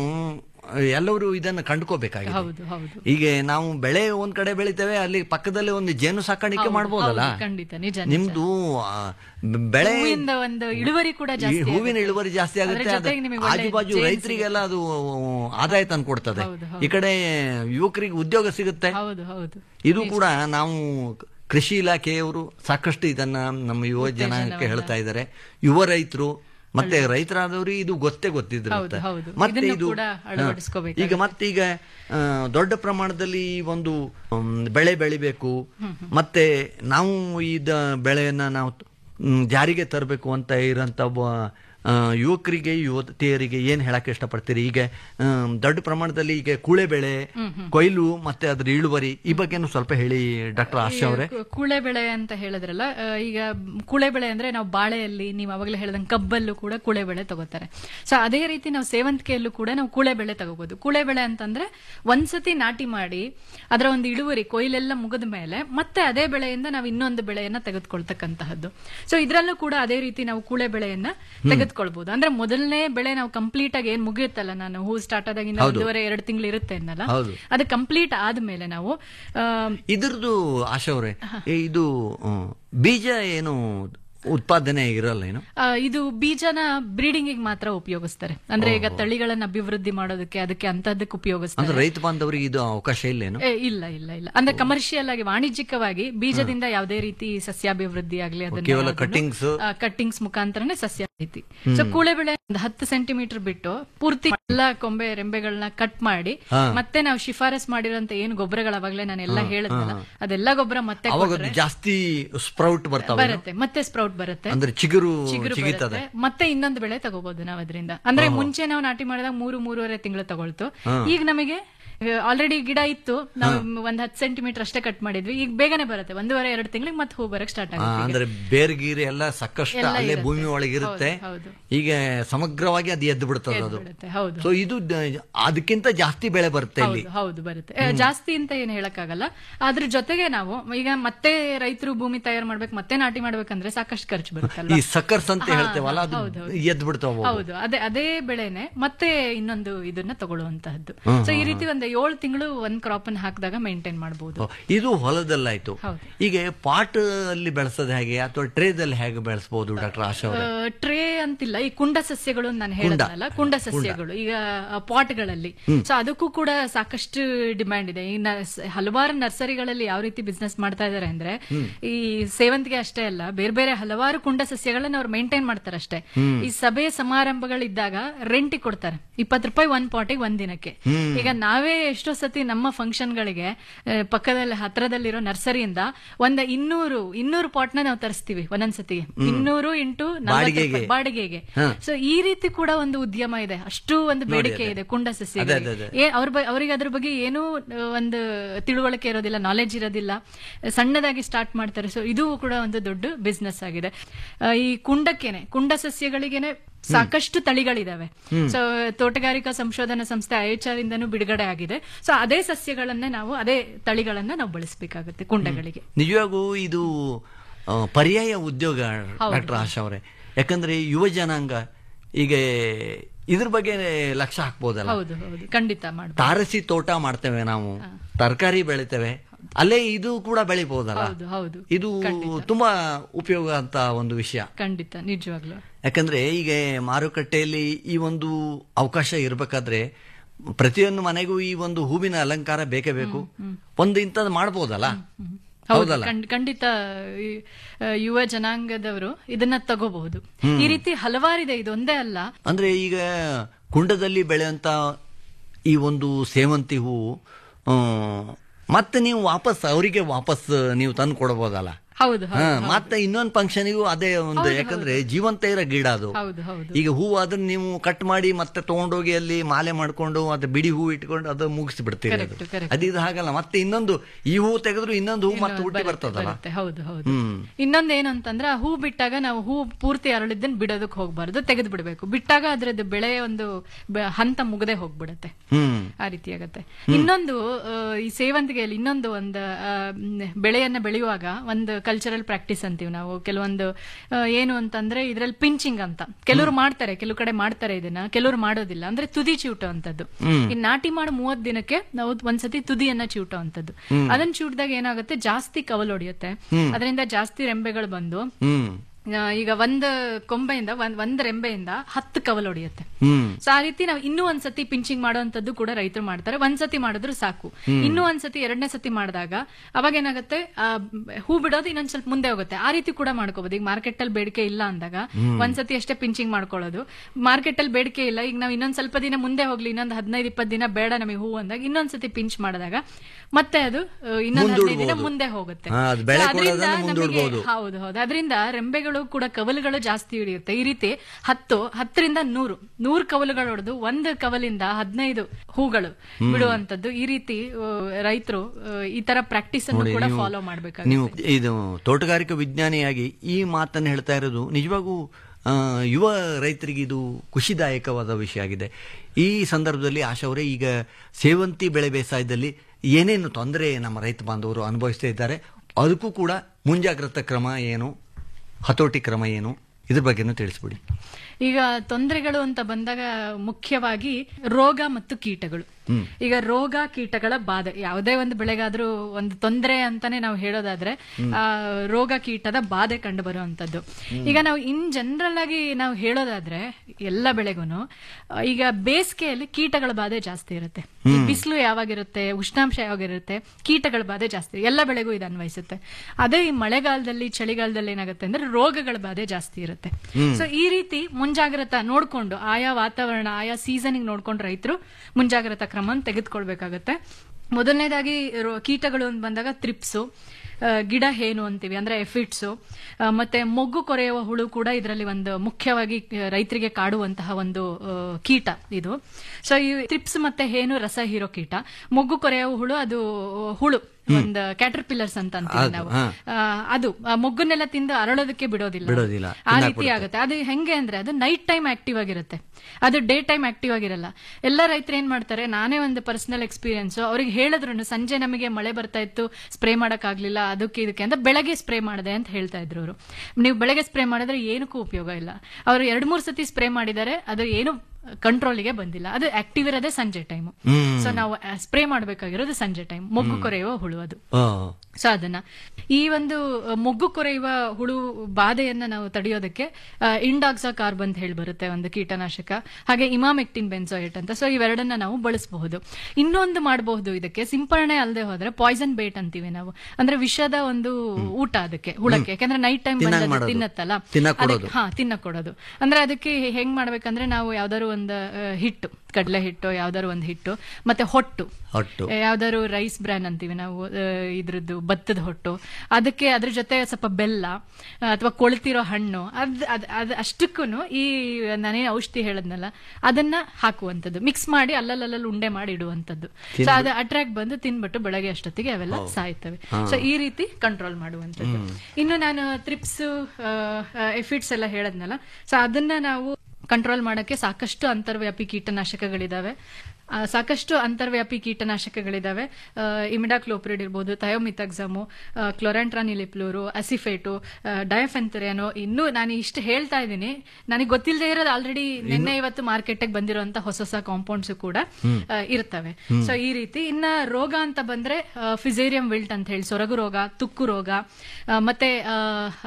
N: ಎಲ್ಲರೂ ಇದನ್ನ ಕಂಡುಕೋಬೇಕಾಗಿದೆ
O: ಹೌದು ಹೌದು
N: ಈಗ ನಾವು ಬೆಳೆ ಒಂದ್ ಕಡೆ ಬೆಳಿತೇವೆ ಅಲ್ಲಿ ಪಕ್ಕದಲ್ಲಿ ಒಂದು ಜೇನು ಸಾಕಾಣಿಕೆ
O: ಹೌದು,
N: ಮಾಡ್ಬೋದಲ್ಲ
O: ಹೌದು, ಖಂಡಿತ ನಿಜ ನಿಜ.
N: ನಿಮ್ದು ಆ, ಬೆಳೆ
O: ಹೂವಿಂದ ಒಂದು ಇಳುವರಿ ಕೂಡ
N: ಈ
O: ಜಾಸ್ತಿ
N: ಹೂವಿನ
O: ಆಗುತ್ತೆ.
N: ಇಳುವರಿ ಜಾಸ್ತಿ
O: ಅದ್ರ
N: ಆಗುತ್ತೆ
O: ಜೊತೆಗೆ ನಿಮಗೆ ಒಳ್ಳೆ
N: ಆಜು ಬಾಜು
O: ಜೇನು
N: ರೈತರಿಗೆಲ್ಲ ಅದು ಆದಾಯ ತಂದು ಕೊಡ್ತದೆ
O: ಹೌದು,
N: ಈ ಕಡೆ ಯುವಕರಿಗೆ ಉದ್ಯೋಗ ಸಿಗುತ್ತೆ
O: ಹೌದು ಹೌದು
N: ಇದು ಕೂಡ ನಾವು ಕೃಷಿ ಇಲಾಖೆಯವರು ಸಾಕಷ್ಟು ಇದನ್ನ ನಮ್ಮ ಯುವ ಜನಾಂಗಕ್ಕೆ
O: ಉತ್ತೇಜನವನ್ನ-
N: ಹೇಳ್ತಾ ಇದ್ದಾರೆ ಯುವ ರೈತರು ಮತ್ತೆ ರೈತರಾದವ್ರಿಗೆ ಇದು ಗೊತ್ತೇ ಗೊತ್ತಿರುತ್ತೆ
O: ಹೌದು, ಹೌದು.
N: ಮತ್ತೆ
O: ಇದನ್ನು
N: ಇದು
O: ಕೂಡ
N: ಹಾ,
O: ಅಳವಡಿಸ್ಕೋಬೇಕಾಗುತ್ತೆ.
N: ಈಗ ಮತ್ತೀಗ ಆ, ದೊಡ್ಡ ಪ್ರಮಾಣದಲ್ಲಿ ಈ ಒಂದು ಮ್, ಬೆಳೆ ಬೆಳಿಬೇಕು ಮತ್ತೆ ನಾವು ಇದ ಬೆಳೆಯನ್ನ ನಾವು ಮ್, ಜಾರಿಗೆ ತರಬೇಕು ಅಂತ ಇರೋಂಥ ಒಬ್ಬ ಆ, ಯುವಕರಿಗೆ ಯುವತಿಯರಿಗೆ ಏನ್ ಹೇಳಕ್ ಇಷ್ಟಪಡ್ತೀರಿ ಈಗ ಆಮ್, ದೊಡ್ಡ ಪ್ರಮಾಣದಲ್ಲಿ ಈಗ ಕೂಳೆ ಬೆಳೆ ಕೊಯ್ಲು ಮತ್ತೆ ಅದ್ರ ಇಳುವರಿ ಈ ಬಗ್ಗೆನೂ ಸ್ವಲ್ಪ ಹೇಳಿ ಡಾಕ್ಟರ್ ಆಶಾ ಅವರೇ
O: ಕು- ಕೂಳೆ ಬೆಳೆ ಅಂತ ಹೇಳಿದ್ರಲ್ಲ ಆ, ಈಗ ಕೂಳೆ ಬೆಳೆ ಅಂದ್ರೆ ನಾವು ಬಾಳೆಯಲ್ಲಿ ನೀವು ಅವಾಗಲೇ ಹೇಳ್ದಂಗೆ ಕಬ್ಬಲ್ಲೂ ಕೂಡ ಕೂಳೆ ಬೆಳೆ ತಗೋತಾರೆ ಸೊ ಅದೇ ರೀತಿ ನಾವು ಸೇವಂತಿಗೆಯಲ್ಲೂ ಕೂಡ ನಾವು ಕೂಳೆ ಬೆಳೆ ತಗೋಬಹುದು ಕೂಳೆ ಬೆಳೆ ಅಂತಂದ್ರೆ ಒಂದ್ಸತಿ ನಾಟಿ ಮಾಡಿ ಅದರ ಒಂದು ಇಳುವರಿ ಕೊಯ್ಲೆಲ್ಲ ಮುಗಿದ ಮೇಲೆ ಮತ್ತೆ ಅದೇ ಬೆಳೆಯಿಂದ ನಾವು ಇನ್ನೊಂದು ಬೆಳೆಯನ್ನ ತೆಗೆದುಕೊಳ್ತಕ್ಕಂತಹದ್ದು ಸೊ ಇದರಲ್ಲೂ ಕೂಡ ಅದೇ ರೀತಿ ನಾವು ಕೂಳೆ ಬೆಳೆಯನ್ನ ತೆಗೆದುಕೊಳ್ಬಹುದು ಅಂದ್ರೆ ಮೊದಲನೇ ಬೆಳೆ ನಾವು ಕಂಪ್ಲೀಟ್ ಆಗಿ ಏನ್ ಮುಗಿಯುತ್ತಲ್ಲ ನಾನು ಹೂ ಸ್ಟಾರ್ಟ್ ಆದಾಗಿಂದ
N: ಹೌದು.
O: ಒಂದೂವರೆ ಎರಡು ತಿಂಗಳು ಇರುತ್ತೆ ಅನ್ನಲ್ಲ
N: ಹೌದು.
O: ಅದು ಕಂಪ್ಲೀಟ್ ಆದ್ಮೇಲೆ ನಾವು ಆ,
N: ಇದ್ರದ್ದು ಆಶಾ ಅವರೇ ಇದು ಹ್ಮ್, ಬೀಜ ಏನು ಉತ್ಪಾದನೆ ಇರಲ್ಲ ಏನು
O: ಆ, ಇದು ಬೀಜನ ಬ್ರೀಡಿಂಗ್ ಮಾತ್ರ ಉಪಯೋಗಿಸ್ತಾರೆ ಅಂದ್ರೆ ಈಗ ತಳಿಗಳನ್ನ ಅಭಿವೃದ್ಧಿ ಮಾಡೋದಕ್ಕೆ ಅದಕ್ಕೆ ಅಂತದಕ್ಕೆ
N: ಅಂದ್ರೆ
O: ಉಪಯೋಗಿಸ್ತಾರೆ
N: ರೈತ ಬಾಂಧವರಿಗೆ ಇದು ಅವಕಾಶ ಇಲ್ಲೇನು
O: ಏ, ಇಲ್ಲ ಇಲ್ಲ ಇಲ್ಲ ಅಂದ್ರೆ ಕಮರ್ಷಿಯಲ್ ಆಗಿ ವಾಣಿಜ್ಯಿಕವಾಗಿ ಬೀಜದಿಂದ ಯಾವುದೇ ರೀತಿ ಸಸ್ಯಾಭಿವೃದ್ಧಿ ಆಗ್ಲಿ
N: ಕೇವಲ cuttings.
O: ಕಟ್ಟಿಂಗ್ಸ್ ಮುಖಾಂತರನೇ ಸಸ್ಯ ರೀತಿ ಸೊ ಕೂಳೆ ಬೆಳೆ ಒಂದು ಹತ್ತು ಸೆಂಟಿಮೀಟರ್ ಬಿಟ್ಟು ಪೂರ್ತಿ ಎಲ್ಲ ಕೊಂಬೆ ರೆಂಬೆಗಳನ್ನ ಕಟ್ ಮಾಡಿ
N: ಹಾ.
O: ಮತ್ತೆ ನಾವು ಶಿಫಾರಸ್ ಮಾಡಿರೋಂತ ಏನು ಗೊಬ್ಬರಗಳು ಅವಾಗಲೇ ನಾನೆಲ್ಲ ಹೇಳಿದ್ನಲ್ಲ ಅದೆಲ್ಲ ಗೊಬ್ಬರ ಮತ್ತೆ
N: ಅವಾಗ
O: ಕೊಟ್ರೆ
N: ಅದು ಜಾಸ್ತಿ ಸ್ಪ್ರೌಟ್ ಬರ್ತಾವೆ
O: ಬರುತ್ತೆ ಮತ್ತೆ ಸ್ಪ್ರೌಟ್ ಬರುತ್ತೆ
N: ಅಂದ್ರೆ ಚಿಗುರು
O: ಚಿಗುರು
N: ಚಿಗಿತದೆ
O: ಬರುತ್ತೆ. ಮತ್ತೆ ಇನ್ನೊಂದು ಬೆಳೆ ತಗೋಬಹುದು ನಾವು ಅದರಿಂದ ಅಂದ್ರೆ ಮುಂಚೆ ನಾವು ನಾಟಿ ಮಾಡಿದಾಗ ಮೂರು ಮೂರುವರೆ ತಿಂಗಳು ತಗೊಳ್ತು
N: ಹಾ.
O: ಈಗ ನಮಗೆ ಆಲ್ರೆಡಿ ಗಿಡ ಇತ್ತು ನಾವು ಒಂದ್ ಹತ್ತು ಸೆಂಟಿಮೀಟರ್ ಅಷ್ಟೇ ಕಟ್ ಮಾಡಿದ್ವಿ ಈಗ ಬೇಗನೆ ಬರುತ್ತೆ ಒಂದೂವರೆ ಎರಡು ತಿಂಗಳಿಗೆ ಮತ್ತೆ ಹೂ ಬರಕ್ ಸ್ಟಾರ್ಟ್
N: ಆ,
O: ಆಗುತ್ತೆ ಈಗ.
N: ಅಂದ್ರೆ ಬೇರ್ ಗೀರೆ ಎಲ್ಲ ಸಾಕಷ್ಟು
O: ಎಲ್ಲ
N: ಅಲ್ಲೇ
O: ಇರುತ್ತೆ.
N: ಭೂಮಿ ಒಳಗೆ ಇರುತ್ತೆ
O: ಹೌದು,
N: ಈಗ ಸಮಗ್ರವಾಗಿ ಅದು ಎದ್ದು ಬಿಡ್ತದೆ
O: ಎದ್ದು
N: ಅದು
O: ಬಿಡುತ್ತೆ, ಹೌದು.
N: ಸೊ ಇದು ದ- ಅದಕ್ಕಿಂತ ಜಾಸ್ತಿ ಬೆಳೆ ಬರುತ್ತೆ ಇಲ್ಲಿ
O: ಹೌದು ಹೌದು ಬರುತ್ತೆ ಆ, ಜಾಸ್ತಿ ಅಂತ ಏನ್ ಹೇಳಕ್ಕಾಗಲ್ಲ ಅದ್ರ ಜೊತೆಗೆ ನಾವು ಈಗ ಮತ್ತೆ ರೈತರು ಭೂಮಿ ತಯಾರು ಮಾಡ್ಬೇಕು ಮತ್ತೆ ನಾಟಿ ಮಾಡ್ಬೇಕಂದ್ರೆ ಸಾಕಷ್ಟು ಖರ್ಚು ಬರುತ್ತಲ್ವಾ
N: ಈ ಸಕ್ಕರ್ಸ್ ಅಂತ
O: ಹಾ,
N: ಹೇಳ್ತೇವಲ್ಲ ಅದು
O: ಹೌದು, ಹೌದು.
N: ಎದ್ದು ಬಿಡ್ತಾವ
O: ಹೌದು ಅದೇ ಅದೇ ಬೆಳೆನೆ ಮತ್ತೆ ಇನ್ನೊಂದು ಇದನ್ನ ತಗೊಳ್ಳುವಂತಹದ್ದು
N: ಹ್ಮ್,
O: ಸೊ ಈ
N: ಹ್ಮ್,
O: ರೀತಿ ಒಂದು ಏಳು ತಿಂಗಳು ಒಂದ್ ಕ್ರಾಪ್ ಅನ್ನು ಹಾಕಿದಾಗ ಮೇಂಟೈನ್ ಮಾಡಬಹುದು
N: ಇದು ಹೊಲದಲ್ಲಾಯ್ತು
O: ಹೌದು.
N: ಈಗ ಪಾಟ್ ಅಲ್ಲಿ ಬೆಳೆಸೋದು ಹೇಗೆ ಅಥವಾ ಟ್ರೇದಲ್ಲಿ ಹೇಗೆ ಬೆಳೆಸಬಹುದು ಡಾಕ್ಟರ್ ಆಶಾ ಅವರೇ
O: ಟ್ರೇ ಅಂತಿಲ್ಲ ಈ ಕುಂಡ ಸಸ್ಯಗಳು ನಾನು ಹೇಳದ್ನಲ್ಲ ಕುಂಡ ಸಸ್ಯಗಳು ಈಗ ಪಾಟ್ಗಳಲ್ಲಿ ಸೊ ಅದಕ್ಕೂ ಕೂಡ ಸಾಕಷ್ಟು ಡಿಮ್ಯಾಂಡ್ ಇದೆ ಈ ನರ್ಸ್- ಹಲವಾರು ನರ್ಸರಿಗಳಲ್ಲಿ ಯಾವ ರೀತಿ ಬಿಸ್ನೆಸ್ ಮಾಡ್ತಾ ಇದಾರೆ ಅಂದ್ರೆ ಈ ಸೇವಂತಿಗೆ ಅಷ್ಟೇ ಅಲ್ಲ ಬೇರೆ ಬೇರೆ ಹಲವಾರು ಕುಂಡ ಸಸ್ಯಗಳನ್ನ ಅವ್ರು ಮೇಂಟೈನ್ ಮಾಡ್ತಾರೆ ಅಷ್ಟೇ ಈ ಸಭೆ ಸಮಾರಂಭಗಳಿದ್ದಾಗ ರೆಂಟಿಗೆ ಕೊಡ್ತಾರೆ ಇಪ್ಪತ್ತು ರೂಪಾಯಿ ಒಂದ್ ಪಾಟಿಗೆ ಒಂದ್ ದಿನಕ್ಕೆ ಈಗ ನಾವೇ ಎಷ್ಟೋ ಸತಿ ನಮ್ಮ ಫಂಕ್ಷನ್ಗಳಿಗೆ ಪಕ್ಕದಲ್ಲಿ ಹತ್ರದಲ್ಲಿರೋ ನರ್ಸರಿಯಿಂದ ಒಂದ್ ಇನ್ನೂರು ಇನ್ನೂರು ಪಾಟ್ನ ನಾವು ತರಿಸ್ತೀವಿ ಒಂದೊಂದ್ಸತಿ
N: ಹ್ಮ್.
O: ಇನ್ನೂರು ಇಂಟು
N: ಬಾಡಿಗೆಗೆ.
O: ಬಾಡಿಗೆಗೆ
N: ಹಾ.
O: ಸೊ ಈ ರೀತಿ ಕೂಡ ಒಂದು ಉದ್ಯಮ ಇದೆ ಅಷ್ಟು ಒಂದು
N: ನೋಡಿ
O: ಬೇಡಿಕೆ
N: ಅದೇ.
O: ಇದೆ ಕುಂಡ
N: ಅದೇ,
O: ಸಸ್ಯಗಳಿಗೆ
N: ಅದೇ, ಅದೇ.
O: ಏ ಅವ್ರ ಬ- ಅವರಿಗೆ ಅದ್ರ ಬಗ್ಗೆ ಏನೂ ಆ, ಒಂದು ತಿಳುವಳಿಕೆ ಇರೋದಿಲ್ಲ ನಾಲೆಜ್ ಇರೋದಿಲ್ಲ ಸಣ್ಣದಾಗಿ ಸ್ಟಾರ್ಟ್ ಮಾಡ್ತಾರೆ ಸೊ ಇದು ಕೂಡ ಒಂದು ದೊಡ್ಡ ಬಿಸ್ನೆಸ್ ಆಗಿದೆ ಆ, ಈ ಕುಂಡಕ್ಕೇನೆ ಕುಂಡ ಸಸ್ಯಗಳಿಗೇನೆ ಸಾಕಷ್ಟು ತಳಿಗಳಿದಾವೆ
N: ಹ್ಮ್.
O: ಸೊ ತೋಟಗಾರಿಕಾ ಸಂಶೋಧನಾ ಸಂಸ್ಥೆ ಐಎಚ್ಆರ್ ಇಂದನೂ ಬಿಡುಗಡೆ ಆಗಿದೆ ಸೊ ಅದೇ ಸಸ್ಯಗಳನ್ನೇ ನಾವು ಅದೇ ತಳಿಗಳನ್ನ ನಾವು ಬಳಸಬೇಕಾಗುತ್ತೆ ಕುಂಡಗಳಿಗೆ
N: ನಿಜವಾಗೂ ಇದು ಆ, ಪರ್ಯಾಯ ಉದ್ಯೋಗ
O: ಹೌದು.
N: ಡಾಕ್ಟರ್ ಆಶಾ ಅವರೇ ಯಾಕಂದ್ರೆ ಯುವ ಜನಾಂಗ ಈಗ ಇದ್ರ ಬಗ್ಗೆ ಲಕ್ಷ್ಯ ಹಾಕ್ಬೋದಲ್ಲ
O: ಹೌದು ಹೌದು ಖಂಡಿತ ಮಾಡ್ಬೋದು
N: ತಾರಸಿ ತೋಟ ಮಾಡ್ತೇವೆ ನಾವು ತರಕಾರಿ ಬೆಳಿತೇವೆ ಅಲ್ಲೇ ಇದು ಕೂಡ ಬೆಳಿಬಹುದಲ್ಲ
O: ಹೌದು ಹೌದು
N: ಇದು ತುಂಬಾ ಉಪಯೋಗ ಅಂತ ಒಂದು ವಿಷಯ
O: ಖಂಡಿತ ನಿಜವಾಗ್ಲು
N: ಯಾಕಂದ್ರೆ ಈಗ ಮಾರುಕಟ್ಟೆಯಲ್ಲಿ ಈ ಒಂದು ಅವಕಾಶ ಇರಬೇಕಾದ್ರೆ ಪ್ರತಿಯೊಂದು ಮನೆಗೂ ಈ ಒಂದು ಹೂವಿನ ಅಲಂಕಾರ ಬೇಕೇ ಬೇಕು ಒಂದು ಇಂಥದ್ದು ಮಾಡ್ಬೋದಲ್ಲ
O: ಹೌದು
N: ಹೌದಲ್ಲ
O: ಖಂಡ್- ಖಂಡಿತ ಈ, ಆ, ಯುವ ಜನಾಂಗದವರು ಇದನ್ನ ತಗೋಬಹುದು
N: ಹ್ಮ್.
O: ಈ ರೀತಿ ಹಲವಾರಿದೆ ಇದೊಂದೇ ಅಲ್ಲ
N: ಅಂದ್ರೆ ಈಗ ಕುಂಡದಲ್ಲಿ ಬೆಳೆಯುವಂತ ಈ ಒಂದು ಸೇವಂತಿ ಹೂವು ಆ, ಮತ್ತೆ ನೀವು ವಾಪಸ್ ಅವರಿಗೆ ವಾಪಸ್ ನೀವು ತಂದು ಕೊಡಬಹುದಲ್ಲ
O: ಹೌದು
N: ಹಾ,
O: ಹೌದು
N: ಮತ್ತೆ ಇನ್ನೊಂದು ಫಂಕ್ಷನಿಗೂ ಅದೇ ಒಂದು
O: ಹೌದು,
N: ಯಾಕಂದ್ರೆ ಜೀವಂತ ಇರೋ ಗಿಡ ಅದು
O: ಹೌದು ಹೌದು
N: ಈಗ ಹೂವು ಅದನ್ನ ನೀವು ಕಟ್ ಮಾಡಿ ಮತ್ತೆ ತಗೊಂಡೋಗಿ ಅಲ್ಲಿ ಮಾಲೆ ಮಾಡ್ಕೊಂಡು ಅದು ಬಿಡಿ ಹೂ ಇಟ್ಕೊಂಡು ಅದು ಮುಗಿಸಿ ಬಿಡ್ತೀರಿ ಅದು
O: Correct, correct.
N: ಅದು ಇದು ಹಾಗಲ್ಲ ಮತ್ತೆ ಇನ್ನೊಂದು ಈ ಹೂ ತೆಗೆದ್ರು ಇನ್ನೊಂದು ಹೂ ಮತ್ತೆ ಹುಟ್ಟಿ ಬರ್ತದಲ್ಲ
O: ಬರುತ್ತೆ, ಹೌದು ಹೌದು
N: ಹ್ಮ್
O: ಇನ್ನೊಂದು ಏನು ಅಂತಂದ್ರೆ ಆ ಹೂ ಬಿಟ್ಟಾಗ ನಾವು ಹೂ ಪೂರ್ತಿ ಅರಳಿದ್ದನ್ನ ಬಿಡೋದಕ್ಕೆ ಹೋಗ್ಬಾರ್ದು ತೆಗೆದು ಬಿಡಬೇಕು ಬಿಟ್ಟಾಗ ಅದ್ರದ್ದು ಬೆಳೆ ಒಂದು ಬ- ಹಂತ ಮುಗದೆ ಹೋಗ್ಬಿಡತ್ತೆ
N: ಹ್ಮ್
O: ಆ ರೀತಿ ಆಗತ್ತೆ ಇನ್ನೊಂದು ಆ, ಈ ಸೇವಂತಿಗೆಯಲ್ಲಿ ಇನ್ನೊಂದು ಒಂದು ಆ, ಮ್, ಬೆಳೆಯನ್ನ ಬೆಳೆಯುವಾಗ ಒಂದು ಕಲ್ಚರಲ್ ಪ್ರಾಕ್ಟೀಸ್ ಅಂತೀವಿ ನಾವು ಕೆಲವೊಂದು ಆ, ಏನು ಅಂತಂದ್ರೆ ಇದ್ರಲ್ಲಿ ಪಿಂಚಿಂಗ್ ಅಂತ ಕೆಲವರು ಮಾಡ್ತಾರೆ ಕೆಲವು ಕಡೆ ಮಾಡ್ತಾರೆ ಇದನ್ನ ಕೆಲವರು ಮಾಡೋದಿಲ್ಲ ಅಂದ್ರೆ ತುದಿ ಚಿವುಟೋ ಅಂತದ್ದು
N: ಹ್ಮ್.
O: ಈ ನಾಟಿ ಮಾಡಿ ಮೂವತ್ ದಿನಕ್ಕೆ ನಾವು ಒಂದ್ಸತಿ ತುದಿಯನ್ನ ಚಿವುಟೋ ಅಂತದ್ದು
N: ಹ್ಮ್.
O: ಅದನ್ನ ಚಿವುಟ್ದಾಗ ಏನಾಗುತ್ತೆ ಜಾಸ್ತಿ ಕವಲ್ ಹೊಡಿಯುತ್ತೆ
N: ಹ್ಮ್.
O: ಅದರಿಂದ ಜಾಸ್ತಿ ರೆಂಬೆಗಳು ಬಂದು
N: ಹ್ಮ್
O: ಆ, ಈಗ ಒಂದ್ ಕೊಂಬೆಯಿಂದ ಒಂದ್ ಒಂದ್ ರೆಂಬೆಯಿಂದ ಹತ್ತು ಕವಲ್ ಹೊಡಿಯುತ್ತೆ
N: ಹ್ಮ್
O: ಸೊ ಆ ರೀತಿ ನಾವು ಇನ್ನೂ ಒಂದ್ಸತಿ ಪಿಂಚಿಂಗ್ ಮಾಡುವಂತದ್ದು ಕೂಡ ರೈತರು ಮಾಡ್ತಾರೆ ಒಂದ್ಸತಿ ಮಾಡಿದ್ರು ಸಾಕು
N: ಹ್ಮ್.
O: ಇನ್ನೂ ಒಂದ್ಸತಿ ಎರಡನೇ ಸತಿ ಮಾಡಿದಾಗ ಅವಾಗ ಏನಾಗುತ್ತೆ ಆ, ಹೂ ಬಿಡೋದು ಇನ್ನೊಂದ್ ಸ್ವಲ್ಪ ಮುಂದೆ ಹೋಗುತ್ತೆ ಆ ರೀತಿ ಕೂಡ ಮಾಡ್ಕೋಬಹುದು ಈಗ ಮಾರ್ಕೆಟ್ ಅಲ್ಲಿ ಬೇಡಿಕೆ ಇಲ್ಲ ಅಂದಾಗ
N: ಹ್ಮ್.
O: ಒಂದ್ಸತಿ ಅಷ್ಟೇ ಪಿಂಚಿಂಗ್ ಮಾಡ್ಕೊಳ್ಳೋದು ಮಾರ್ಕೆಟ್ ಅಲ್ಲಿ ಬೇಡಿಕೆ ಇಲ್ಲ ಈಗ ನಾವು ಇನ್ನೊಂದ್ ಸ್ವಲ್ಪ ದಿನ ಮುಂದೆ ಹೋಗ್ಲಿ ಇನ್ನೊಂದ್ ಹದಿನೈದು ಇಪ್ಪತ್ತು ದಿನ ಬೇಡ ನಮಗೆ ಹೂ ಅಂದಾಗ ಇನ್ನೊಂದ್ಸತಿ ಪಿಂಚ್ ಮಾಡಿದಾಗ ಮತ್ತೆ ಅದು ಆ, ಇನ್ನೊಂದ್ ಹದಿನೈದು ದಿನ
N: ಮುಂದೂಡ್ಬೋದು.
O: ಮುಂದೆ ಹೋಗುತ್ತೆ
N: ಹಾ, ಅದು ಬೆಳೆ
O: So ಅದ್ರಿಂದ
N: ಕೊಡೋದನ್ನ
O: ನಮಗೆ-
N: ಮುಂದೂಡ್ಬೋದು.
O: ಹೌದು ಹೌದು ಅದರಿಂದ ರೆಂಬೆಗಳು ಕೂಡ ಕವಲುಗಳು ಜಾಸ್ತಿ ಹಿಡಿಯುತ್ತೆ ಈ ರೀತಿ ಹತ್ತು ಹತ್ತರಿಂದ ನೂರು ನೂರು ಕವಲುಗಳು ಹೊಡೆದು ಒಂದು ಕವಲಿಂದ ಹದಿನೈದು ಹೂಗಳು
N: ಹ್ಮ್.
O: ಬಿಡುವಂತದ್ದು ಈ ರೀತಿ ರೈತರು ಈ ತರ ಪ್ರಾಕ್ಟೀಸ್ ಅನ್ನು
N: ನೋಡಿ,
O: ಕೂಡ
N: ನೀವು-
O: ಫಾಲೋ ಮಾಡ್ಬೇಕಾಗುತ್ತೆ
N: ನೀವು ಇದು ತೋಟಗಾರಿಕಾ ವಿಜ್ಞಾನಿಯಾಗಿ ಈ ಮಾತನ್ನು ಹೇಳ್ತಾ ಇರೋದು ನಿಜವಾಗೂ ಆ, ಯುವ ರೈತರಿಗೆ ಇದು ಖುಷಿದಾಯಕವಾದ ವಿಷಯ ಆಗಿದೆ ಈ ಸಂದರ್ಭದಲ್ಲಿ ಆಶಾ ಅವರೇ ಈಗ ಸೇವಂತಿ ಬೆಳೆ ಬೇಸಾಯದಲ್ಲಿ ಏನೇನು ತೊಂದರೆ ನಮ್ಮ ರೈತ ಬಾಂಧವರು ಅನುಭವಿಸ್ತಾ ಇದ್ದಾರೆ ಅದಕ್ಕೂ ಕೂಡ ಮುಂಜಾಗ್ರತಾ ಕ್ರಮ ಏನು ಹತೋಟಿ ಕ್ರಮ ಏನು ಇದ್ರ ಬಗ್ಗೆನೂ ತಿಳಿಸ್ಬಿಡಿ
O: ಈಗ ತೊಂದರೆಗಳು ಅಂತ ಬಂದಾಗ ಮುಖ್ಯವಾಗಿ ರೋಗ ಮತ್ತು ಕೀಟಗಳು
N: ಹ್ಮ್.
O: ಈಗ ರೋಗ ಕೀಟಗಳ ಬಾಧೆ ಯಾವುದೇ ಒಂದು ಬೆಳೆಗಾದ್ರೂ ಒಂದು ತೊಂದರೆ ಅಂತಾನೆ ನಾವು ಹೇಳೋದಾದ್ರೆ
N: ಹ್ಮ್.
O: ಆ, ರೋಗ ಕೀಟದ ಬಾಧೆ ಕಂಡು ಬರುವಂತದ್ದು
N: ಹ್ಮ್.
O: ಈಗ ನಾವು ಇನ್ ಜನರಲ್ ಆಗಿ ನಾವು ಹೇಳೋದಾದ್ರೆ ಎಲ್ಲ ಬೆಳೆಗೂ ಈಗ ಬೇಸಿಗೆಯಲ್ಲಿ ಕೀಟಗಳ ಬಾಧೆ ಜಾಸ್ತಿ ಇರುತ್ತೆ ಈ
N: ಹ್ಮ್.
O: ಬಿಸಿಲು ಯಾವಾಗಿರುತ್ತೆ ಉಷ್ಣಾಂಶ ಯಾವಾಗಿರುತ್ತೆ ಕೀಟಗಳ ಬಾಧೆ ಜಾಸ್ತಿ ಎಲ್ಲ ಬೆಳೆಗೂ ಇದು ಅನ್ವಯಿಸುತ್ತೆ ಅದೇ ಈ ಮಳೆಗಾಲದಲ್ಲಿ ಚಳಿಗಾಲದಲ್ಲಿ ಏನಾಗುತ್ತೆ ಅಂದ್ರೆ ರೋಗಗಳ ಬಾಧೆ ಜಾಸ್ತಿ ಇರುತ್ತೆ
N: ಹ್ಮ್.
O: ಸೊ ಈ ರೀತಿ ಮುಂಜಾಗ್ರತಾ ನೋಡ್ಕೊಂಡು ಆಯಾ ವಾತಾವರಣ ಆಯಾ ಸೀಸನಿಗೆ ನೋಡ್ಕೊಂಡು ರೈತರು ಮುಂಜಾಗ್ರತಾ ಕ್ರಮ ತೆಗೆದುಕೊಳ್ಬೇಕಾಗತ್ತೆ ಮೊದಲನೇದಾಗಿ ರೋ- ಕೀಟಗಳು ಅಂತ ಬಂದಾಗ ತ್ರಿಪ್ಸು ಆ, ಗಿಡ ಹೇನು ಅಂತೀವಿ ಅಂದ್ರೆ ಎಫಿಟ್ಸು ಆ, ಮತ್ತೆ ಮೊಗ್ಗು ಕೊರೆಯುವ ಹುಳು ಕೂಡ ಇದರಲ್ಲಿ ಒಂದು ಮುಖ್ಯವಾಗಿ ಆ, ರೈತರಿಗೆ ಕಾಡುವಂತಹ ಒಂದು ಆ, ಕೀಟ ಇದು ಸೊ ಈ ತ್ರಿಪ್ಸ್ ಮತ್ತೆ ಹೇನು ರಸ ಹೀರೋ ಕೀಟ ಮೊಗ್ಗು ಕೊರೆಯುವ ಹುಳು ಅದು ಹುಳು ಒಂದು ಕ್ಯಾಟರ್ ಪಿಲ್ಲರ್ಸ್ ಅಂತ ಅಂತೀವಿ
N: ಅದು,
O: ನಾವು
N: ಹಾ.
O: ಆ, ಅದು ಆ ಮೊಗ್ಗನ್ನೆಲ್ಲ ತಿಂದು ಅರಳೋದಕ್ಕೆ ಬಿಡೋದಿಲ್ಲ
N: ಬಿಡೋದಿಲ್ಲ.
O: ಆ
N: ತಿನ್ನಾಕ್
O: ರೀತಿ ಆಗುತ್ತೆ ಅದು ಹೆಂಗೆ ಅಂದ್ರೆ ಅದು ನೈಟ್ ಟೈಮ್ ಆಕ್ಟಿವ್ ಆಗಿರುತ್ತೆ ಅದು ಡೇ ಟೈಮ್ ಆಕ್ಟಿವ್ ಆಗಿರಲ್ಲ ಎಲ್ಲ ರೈತರು ಏನ್ ಮಾಡ್ತಾರೆ ನಾನೇ ಒಂದು ಪರ್ಸನಲ್ ಎಕ್ಸ್ಪೀರಿಯನ್ಸ್ ಅವ್ರಿಗೆ ಹೇಳಿದ್ರು ಸಂಜೆ ನಮಗೆ ಮಳೆ ಬರ್ತಾ ಇತ್ತು ಸ್ಪ್ರೇ ಮಾಡಕ್ ಆಗ್ಲಿಲ್ಲ ಅದಕ್ಕೆ ಇದಕ್ಕೆ ಅಂತ ಬೆಳಗ್ಗೆ ಸ್ಪ್ರೇ ಮಾಡಿದೆ ಅಂತ ಹೇಳ್ತಾ ಇದ್ರು ಅವರು ನೀವು ಬೆಳಗ್ಗೆ ಸ್ಪ್ರೇ ಮಾಡಿದ್ರೆ ಏನಕ್ಕೂ ಉಪಯೋಗ ಇಲ್ಲ ಅವರು ಎರಡ್ ಮೂರ್ ಸತಿ ಸ್ಪ್ರೇ ಮಾಡಿದ್ದಾರೆ ಅದು ಏನು ಕಂಟ್ರೋಲಿಗೆ ಬಂದಿಲ್ಲ ಅದು ಆಕ್ಟಿವ್ ಇರೋದೇ ಸಂಜೆ ಟೈಮ್
N: ಹ್ಮ್.
O: ಸೊ ನಾವು ಸ್ಪ್ರೇ ಮಾಡಬೇಕಾಗಿರೋದು ಸಂಜೆ ಟೈಮ್ ಮೊಗ್ಗು
N: ಹ್ಮ್.
O: ಕೊರೆಯುವ ಹುಳು ಅದು
N: ಆ,
O: ಸೊ ಅದನ್ನ ಈ ಒಂದು ಅ, ಮೊಗ್ಗು ಕೊರೆಯುವ ಹುಳು ಬಾಧೆಯನ್ನ ನಾವು ತಡೆಯೋದಕ್ಕೆ ಇಂಡಾಕ್ಸಾ ಕಾರ್ಬ್ ಅಂತ ಹೇಳಿ ಬರುತ್ತೆ ಒಂದು ಕೀಟನಾಶಕ ಹಾಗೆ ಇಮಾಮೆಕ್ಟಿನ್ ಬೆನ್ಸೋಯೇಟ್ ಅಂತ ಸೊ ಇವೆರಡನ್ನ ನಾವು ಬಳಸಬಹುದು ಇನ್ನೊಂದು ಮಾಡಬಹುದು ಇದಕ್ಕೆ ಸಿಂಪರಣೆ ಅಲ್ಲದೆ ಹೋದ್ರೆ ಪಾಯ್ಸನ್ ಬೇಟ್ ಅಂತೀವಿ ನಾವು ಅಂದ್ರೆ ವಿಷದ ಒಂದು ಊಟ ಅದಕ್ಕೆ ಹುಳಕ್ಕೆ ಯಾಕಂದ್ರೆ ನೈಟ್ ಟೈಮ್
N: ತಿನ್ನಕ್ ಮಾಡೋದು.
O: ತಿನ್ನತ್ತಲ್ಲ
N: ತಿನ್ನಕ್
O: ಅದಕ್ಕೆ-
N: ಕೊಡೋದು.
O: ಹಾ ತಿನ್ನಕ್ ಕೊಡೋದು ಅಂದ್ರೆ ಅದಕ್ಕೆ ಹೆಂಗ್ ಮಾಡ್ಬೇಕಂದ್ರೆ ನಾವು ಯಾವ್ದಾದ್ರು ಒಂದು ಆ, ಹಿಟ್ಟು ಕಡಲೆ ಹಿಟ್ಟು ಯಾವ್ದಾದ್ರು ಒಂದು ಹಿಟ್ಟು ಮತ್ತೆ ಹೊಟ್ಟು
N: ಹೊಟ್ಟು
O: ಯಾವ್ದಾದ್ರು ರೈಸ್ ಬ್ರ್ಯಾನ್ ಅಂತೀವಿ ನಾವು ಆ, ಇದ್ರದ್ದು ಭತ್ತದ ಹೊಟ್ಟು ಅದಕ್ಕೆ ಅದ್ರ ಜೊತೆ ಸ್ವಲ್ಪ ಬೆಲ್ಲ ಅಥವಾ ಕೊಳ್ತಿರೋ ಹಣ್ಣು ಅದ್ ಅದ್ ಅದ್ ಅಷ್ಟಕ್ಕೂ ಈ ನಾನೇನು ಔಷಧಿ ಹೇಳದ್ನಲ್ಲ ಅದನ್ನ ಹಾಕುವಂಥದ್ದು ಮಿಕ್ಸ್ ಮಾಡಿ ಅಲ್ಲಲ್ಲಲ್ಲಿ ಉಂಡೆ ಮಾಡಿ ಇಡುವಂಥದ್ದು ಸೊ
P: ತಿಂದ್ಬಿಟ್ಟು-
O: ಅದು ಅಟ್ರಾಕ್ಟ್ ಬಂದು ತಿನ್ಬಿಟ್ಟು ಬೆಳಗ್ಗೆ ಅಷ್ಟೊತ್ತಿಗೆ ಅವೆಲ್ಲ
P: ಹೌದು.
O: ಸಾಯ್ತವೆ
P: ಹಾ.
O: ಸೊ ಈ ರೀತಿ ಕಂಟ್ರೋಲ್ ಮಾಡುವಂಥದ್ದು
P: ಹ್ಮ್.
O: ಇನ್ನು ನಾನು ತ್ರಿಪ್ಸ್ ಎಫಿಡ್ಸ್ ಎಲ್ಲ ಹೇಳದ್ನಲ್ಲ ಸೊ ಅದನ್ನ ನಾವು ಕಂಟ್ರೋಲ್ ಮಾಡಕ್ಕೆ ಸಾಕಷ್ಟು ಅಂತರ್ವ್ಯಾಪಿ ಕೀಟನಾಶಕಗಳಿದಾವೆ ಆ, ಸಾಕಷ್ಟು ಅಂತರ್ವ್ಯಾಪಿ ಕೀಟನಾಶಕಗಳಿದಾವೆ ಇಮಿಡಾಕ್ಲೋಪ್ರಿಡ್ ಇರ್ಬೋದು ಥಯೋಮಿಥಕ್ಸಮು ಕ್ಲೊರಾಂಟ್ರಾನಿಲಿಪ್ಲೂರು ಅಸಿಫೇಟು ಡಯಫೆಂಥರಿಯಾನು ಇನ್ನೂ ನಾನು ಇಷ್ಟು ಹೇಳ್ತಾ ಇದ್ದೀನಿ ನನಗೆ ಗೊತ್ತಿಲ್ಲದೆ ಇರೋದು ಆಲ್ರೆಡಿ ನಿನ್ನೆ ಇವತ್ತು ಮಾರ್ಕೆಟ್ಗೆ ಬಂದಿರುವಂತ ಹೊಸ ಹೊಸ ಕಾಂಪೌಂಡ್ಸ್ ಕೂಡ
P: ಹ್ಮ್.
O: ಆ, ಇರ್ತವೆ
P: ಹ್ಮ್.
O: ಸೊ ಈ ರೀತಿ ಇನ್ನ ರೋಗ ಅಂತ ಬಂದ್ರೆ ಫಿಸೇರಿಯಂ ವಿಲ್ಟ್ ಅಂತ ಹೇಳಿ ಸೊರಗು ರೋಗ ತುಕ್ಕು ರೋಗ ಆ, ಮತ್ತೆ ಆ,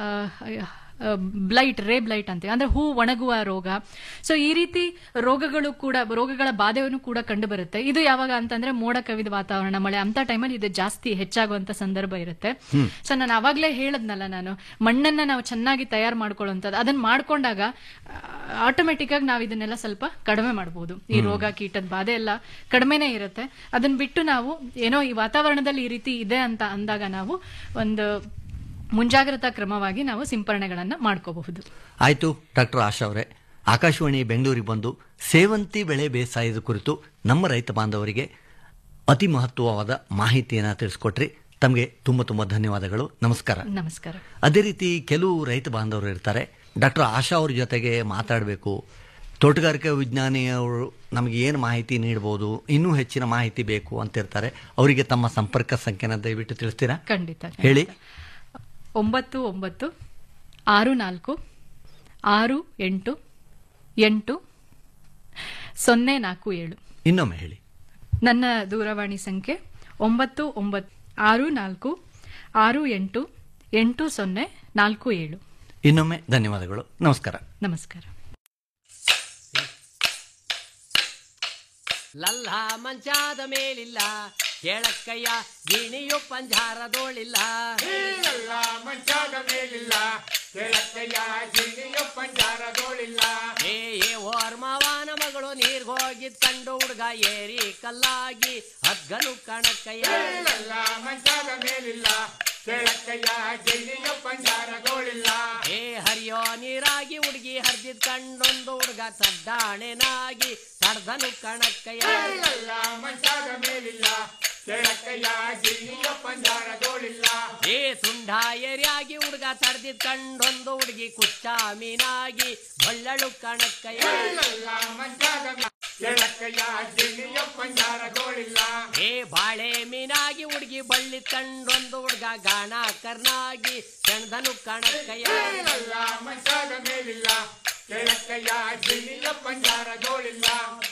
O: ಆ, ಬ್ಲೈಟ್ ರೇ ಬ್ಲೈಟ್ ಅಂತೀವಿ ಅಂದ್ರೆ ಹೂ ಒಣಗುವ ರೋಗ ಸೊ ಈ ರೀತಿ ರೋಗಗಳು ಕೂಡ ರೋಗಗಳ ಬಾಧೆಯನ್ನು ಕೂಡ ಕಂಡು ಬರುತ್ತೆ ಇದು ಯಾವಾಗ ಅಂತಂದ್ರೆ ಮೋಡ ಕವಿದ ವಾತಾವರಣ ಮಳೆ ಅಂತ ಟೈಮಲ್ಲಿ ಇದು ಜಾಸ್ತಿ ಹೆಚ್ಚಾಗುವಂತ ಸಂದರ್ಭ ಇರುತ್ತೆ
P: ಹ್ಮ್.
O: ಸೊ ನಾನು ಅವಾಗ್ಲೇ ಹೇಳದ್ನಲ್ಲ ನಾನು ಮಣ್ಣನ್ನ ನಾವು ಚೆನ್ನಾಗಿ ತಯಾರು ಮಾಡ್ಕೊಳ್ಳುವಂಥದ್ದು ಅದನ್ನ ಮಾಡ್ಕೊಂಡಾಗ ಆಟೋಮೆಟಿಕ್ ಆಗಿ ನಾವು ಇದನ್ನೆಲ್ಲ ಸ್ವಲ್ಪ ಕಡಿಮೆ ಮಾಡಬಹುದು ಈ
P: ಹ್ಮ್.
O: ರೋಗ ಕೀಟದ ಬಾಧೆ ಎಲ್ಲ ಕಡಿಮೆನೇ ಇರುತ್ತೆ ಅದನ್ನ ಬಿಟ್ಟು ನಾವು ಏನೋ ಈ ವಾತಾವರಣದಲ್ಲಿ ಈ ರೀತಿ ಇದೆ ಅಂತ ಅಂದಾಗ ನಾವು ಒಂದು ಮುಂಜಾಗ್ರತಾ ಕ್ರಮವಾಗಿ ನಾವು ಸಿಂಪರಣೆಗಳನ್ನ ಮಾಡ್ಕೋಬಹುದು
N: ಆಯ್ತು ಡಾಕ್ಟರ್ ಆಶಾ ಅವರೇ ಆಕಾಶವಾಣಿ ಬೆಂಗಳೂರಿಗೆ ಬಂದು ಸೇವಂತಿ ಬೆಳೆ ಬೇಸಾಯದ ಕುರಿತು ನಮ್ಮ ರೈತ ಬಾಂಧವರಿಗೆ ಅತಿ ಮಹತ್ವವಾದ ಮಾಹಿತಿಯನ್ನು ತಿಳಿಸ್ಕೊಟ್ರಿ ತಮಗೆ ತುಂಬ ತುಂಬ ಧನ್ಯವಾದಗಳು ನಮಸ್ಕಾರ
O: ನಮಸ್ಕಾರ
N: ಅದೇ ರೀತಿ ಕೆಲವು ರೈತ ಬಾಂಧವರು ಇರ್ತಾರೆ ಡಾಕ್ಟರ್ ಆಶಾ ಅವ್ರ ಜೊತೆಗೆ ಮಾತಾಡಬೇಕು ತೋಟಗಾರಿಕಾ ವಿಜ್ಞಾನಿಯವರು ನಮಗೆ ಏನು ಮಾಹಿತಿ ನೀಡ್ಬೋದು ಇನ್ನೂ ಹೆಚ್ಚಿನ ಮಾಹಿತಿ ಬೇಕು ಅಂತಿರ್ತಾರೆ ಅವರಿಗೆ ತಮ್ಮ ಸಂಪರ್ಕ ಸಂಖ್ಯೆನ ದಯವಿಟ್ಟು ತಿಳಿಸ್ತೀರಾ
O: ಖಂಡಿತ
N: ಹೇಳಿ
O: ಒಂಬತ್ತು ಒಂಬತ್ತು ಆರು ನಾಲ್ಕು ಆರು ಎಂಟು ಎಂಟು ಸೊನ್ನೆ ನಾಲ್ಕು ಏಳು
N: ಇನ್ನೊಮ್ಮೆ ಹೇಳಿ
O: ನನ್ನ ದೂರವಾಣಿ ಸಂಖ್ಯೆ ಒಂಬತ್ತು ಒಂಬತ್ತು ಆರು ನಾಲ್ಕು ಆರು ಎಂಟು ಎಂಟು ಸೊನ್ನೆ ನಾಲ್ಕು ಏಳು
N: ಇನ್ನೊಮ್ಮೆ ಧನ್ಯವಾದಗಳು ನಮಸ್ಕಾರ
O: ನಮಸ್ಕಾರ
P: ಲಲ್ಲ ಮಂಚಾದ ಮೇಲಿಲ್ಲ ಕೇಳಕ್ಕಯ್ಯ ಗಿಣಿಯು ಪಂಜಾರದೋಳಿಲ್ಲ
Q: ಲಲ್ಲ ಮಂಚಾದ ಮೇಲಿಲ್ಲ ಕೇಳಕ್ಕಯ್ಯ ಗಿಣಿಯು ಪಂಜಾರದೋಳಿಲ್ಲ
P: ಏ ಏ ಓರ್ಮವಾನ ಮಗಳು ನೀರ್ಗ್ ಹೋಗಿದ್ ಕಂಡು ಹುಡ್ಗ ಏರಿ ಕಲ್ಲಾಗಿ ಹಗ್ಗನು ಕಣಕ್ಕಯ್ಯ
Q: ಲಲ್ಲ ಮಂಚಾದ ಮೇಲಿಲ್ಲ ಕೇಳಕ್ಕಯ್ಯ ಗಿಣಿಯು ಪಂಜಾರದೋಳಿಲ್ಲ
P: ಏ ಹರಿಯೋ ನೀರಾಗಿ ಹುಡುಗಿ ಹರ್ದಿದ್ ಕಂಡೊಂದು ಹುಡ್ಗ ತಡ್ಡಾಣೆನಾಗಿ ತಡ್ದನು ಕಣಕ್ಕಯ್ಯ
Q: ಲಲ್ಲ ಮಂಚಾದ ಮೇಲಿಲ್ಲ ಕೇಳಕ್ಕಯ್ಯ ಗಿಣಿಯು ಪಂಜಾರದೋಳಿಲ್ಲ
P: ಏ ತುಂಡ ಏರಿಯಾಗಿ ಹುಡ್ಗ ತಡ್ದಿದ್ ಕಂಡೊಂದು ಹುಡುಗಿ ಕುಚ್ಚ ಮೀನಾಗಿ ಬಳ್ಳಳು ಕಣಕ್ಕಯ್ಯ
Q: ಲಲ್ಲ ಮಂಚಾದ ಕೇಳಕ್ಕಯ್ಯ ಗಿಣಿಯು ಪಂಜಾರದೋಳಿಲ್ಲ
P: ಏ ಬಾಳೆ ಮೀನಾಗಿ ಹುಡುಗಿ ಬಳ್ಳಿ ಕಂಡೊಂದು ಹುಡ್ಗ ಗಾಣ ಕರ್ನಾಗಿ ಸೆಣ್ದನು ಕಣಕ್ಕಯ್ಯ
Q: ಲಲ್ಲ ಮಂಚಾದ ಮೇಲಿಲ್ಲ ಕೇಳಕ್ಕಯ್ಯ ಗಿಣಿಯ ಪಂಜಾರದೋಳಿಲ್ಲ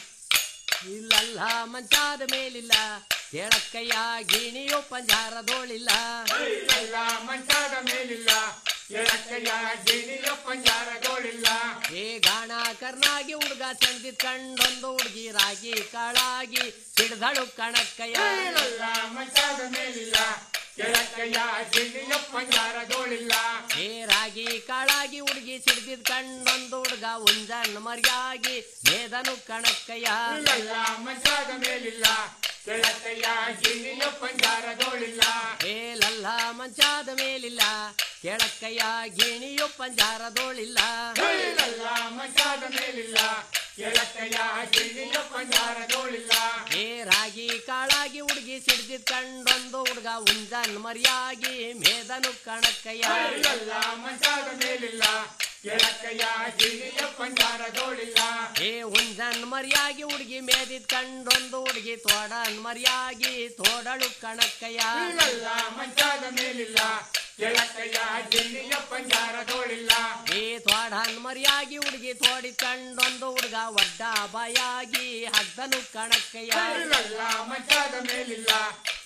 P: ಇಲ್ಲಲ್ಲ ಮಂಚಾದ ಮೇಲಿಲ್ಲ ಕೇಳಕ್ಕಯ್ಯ ಗಿಣಿಯು ಪಂಜಾರದೋಳಿಲ್ಲ
Q: ಲಲ್ಲ ಮಂಚಾದ ಮೇಲಿಲ್ಲ ಕೇಳಕ್ಕಯ್ಯ ಗಿಣಿಯ ಪಂಜಾರದೋಳಿಲ್ಲ
P: ಏ ಗಾಣ ಕರ್ನಾಗಿ ಹುಡ್ಗ ಸೆಣ್ದಿದ್ ಕಂಡೊಂದು ಹುಡ್ಗಿ ರಾಗಿ ಕಾಳಾಗಿ ಸಿಡ್ದಳು ಕಣಕ್ಕಯ್ಯ
Q: ಲಲ್ಲ ಮಂಚಾದ ಮೇಲಿಲ್ಲ ಕೇಳಕ್ಕಯ್ಯ ಗಿಣಿಯ ಪಂಜಾರದೋಳಿಲ್ಲ
P: ಏ ರಾಗಿ ಕಾಳಾಗಿ ಹುಡುಗಿ ಸಿಡ್ದಿದ್ ಕಂಡೊಂದು ಹುಡ್ಗ ಉಂಜನ್ ಮರ್ಯಾಗಿ ಮೇದನು ಕಣಕ್ಕಯ್ಯ
Q: ಲಲ್ಲ ಮಂಚಾದ ಮೇಲಿಲ್ಲ ಕೇಳಕ್ಕಯ್ಯ ಗಿಣಿಯ ಪಂಜಾರದೋಳಿಲ್ಲ
P: ಏ ಲಲ್ಲ ಮಂಚಾದ ಮೇಲಿಲ್ಲ ಕೇಳಕ್ಕಯ್ಯ ಗಿಣಿಯು ಪಂಜಾರದೋಳಿಲ್ಲ
Q: ಲಲ್ಲ ಮಂಚಾದ ಮೇಲಿಲ್ಲ ಕೇಳಕ್ಕಯ್ಯ ಗಿಣಿಯ ಪಂಜಾರದೋಳಿಲ್ಲ
P: ಏ ರಾಗಿ ಕಾಳಾಗಿ ಹುಡುಗಿ ಸಿಡ್ದಿದ್ ಕಂಡೊಂದು ಹುಡ್ಗ ಉಂಜನ್ ಮರ್ಯಾಗಿ ಮೇದನು ಕಣಕ್ಕಯ್ಯ
Q: ಲಲ್ಲ ಮಂಚಾದ ಮೇಲಿಲ್ಲ ಕೇಳಕ್ಕಯ್ಯ ಗಿಣಿಯ ಪಂಜಾರದೋಳಿಲ್ಲ
P: ಏ ಉಂಜನ್ ಮರ್ಯಾಗಿ ಹುಡುಗಿ ಮೇದಿದ್ ಕಂಡೊಂದು ಹುಡುಗಿ ತೋಡನ್ ಮರ್ಯಾಗಿ ತೋಡಳು ಕಣಕ್ಕಯ್ಯ
Q: ಲಲ್ಲ ಮಂಚಾದ ಮೇಲಿಲ್ಲ ಕೇಳಕ್ಕಯ್ಯ ಗಿಣಿಯ ಪಂಜಾರದೋಳಿಲ್ಲ
P: ಏ ತೋಡನ್ ಮರ್ಯಾಗಿ ಹುಡುಗಿ ತೋಡಿ ಕಂಡೊಂದು ಹುಡುಗ ಒಡ್ಡ ಬಾಯಾಗಿ ಹಗ್ದನು ಕಣಕ್ಕಯ್ಯ
Q: ಲಲ್ಲ ಮಂಚಾದ ಮೇಲಿಲ್ಲ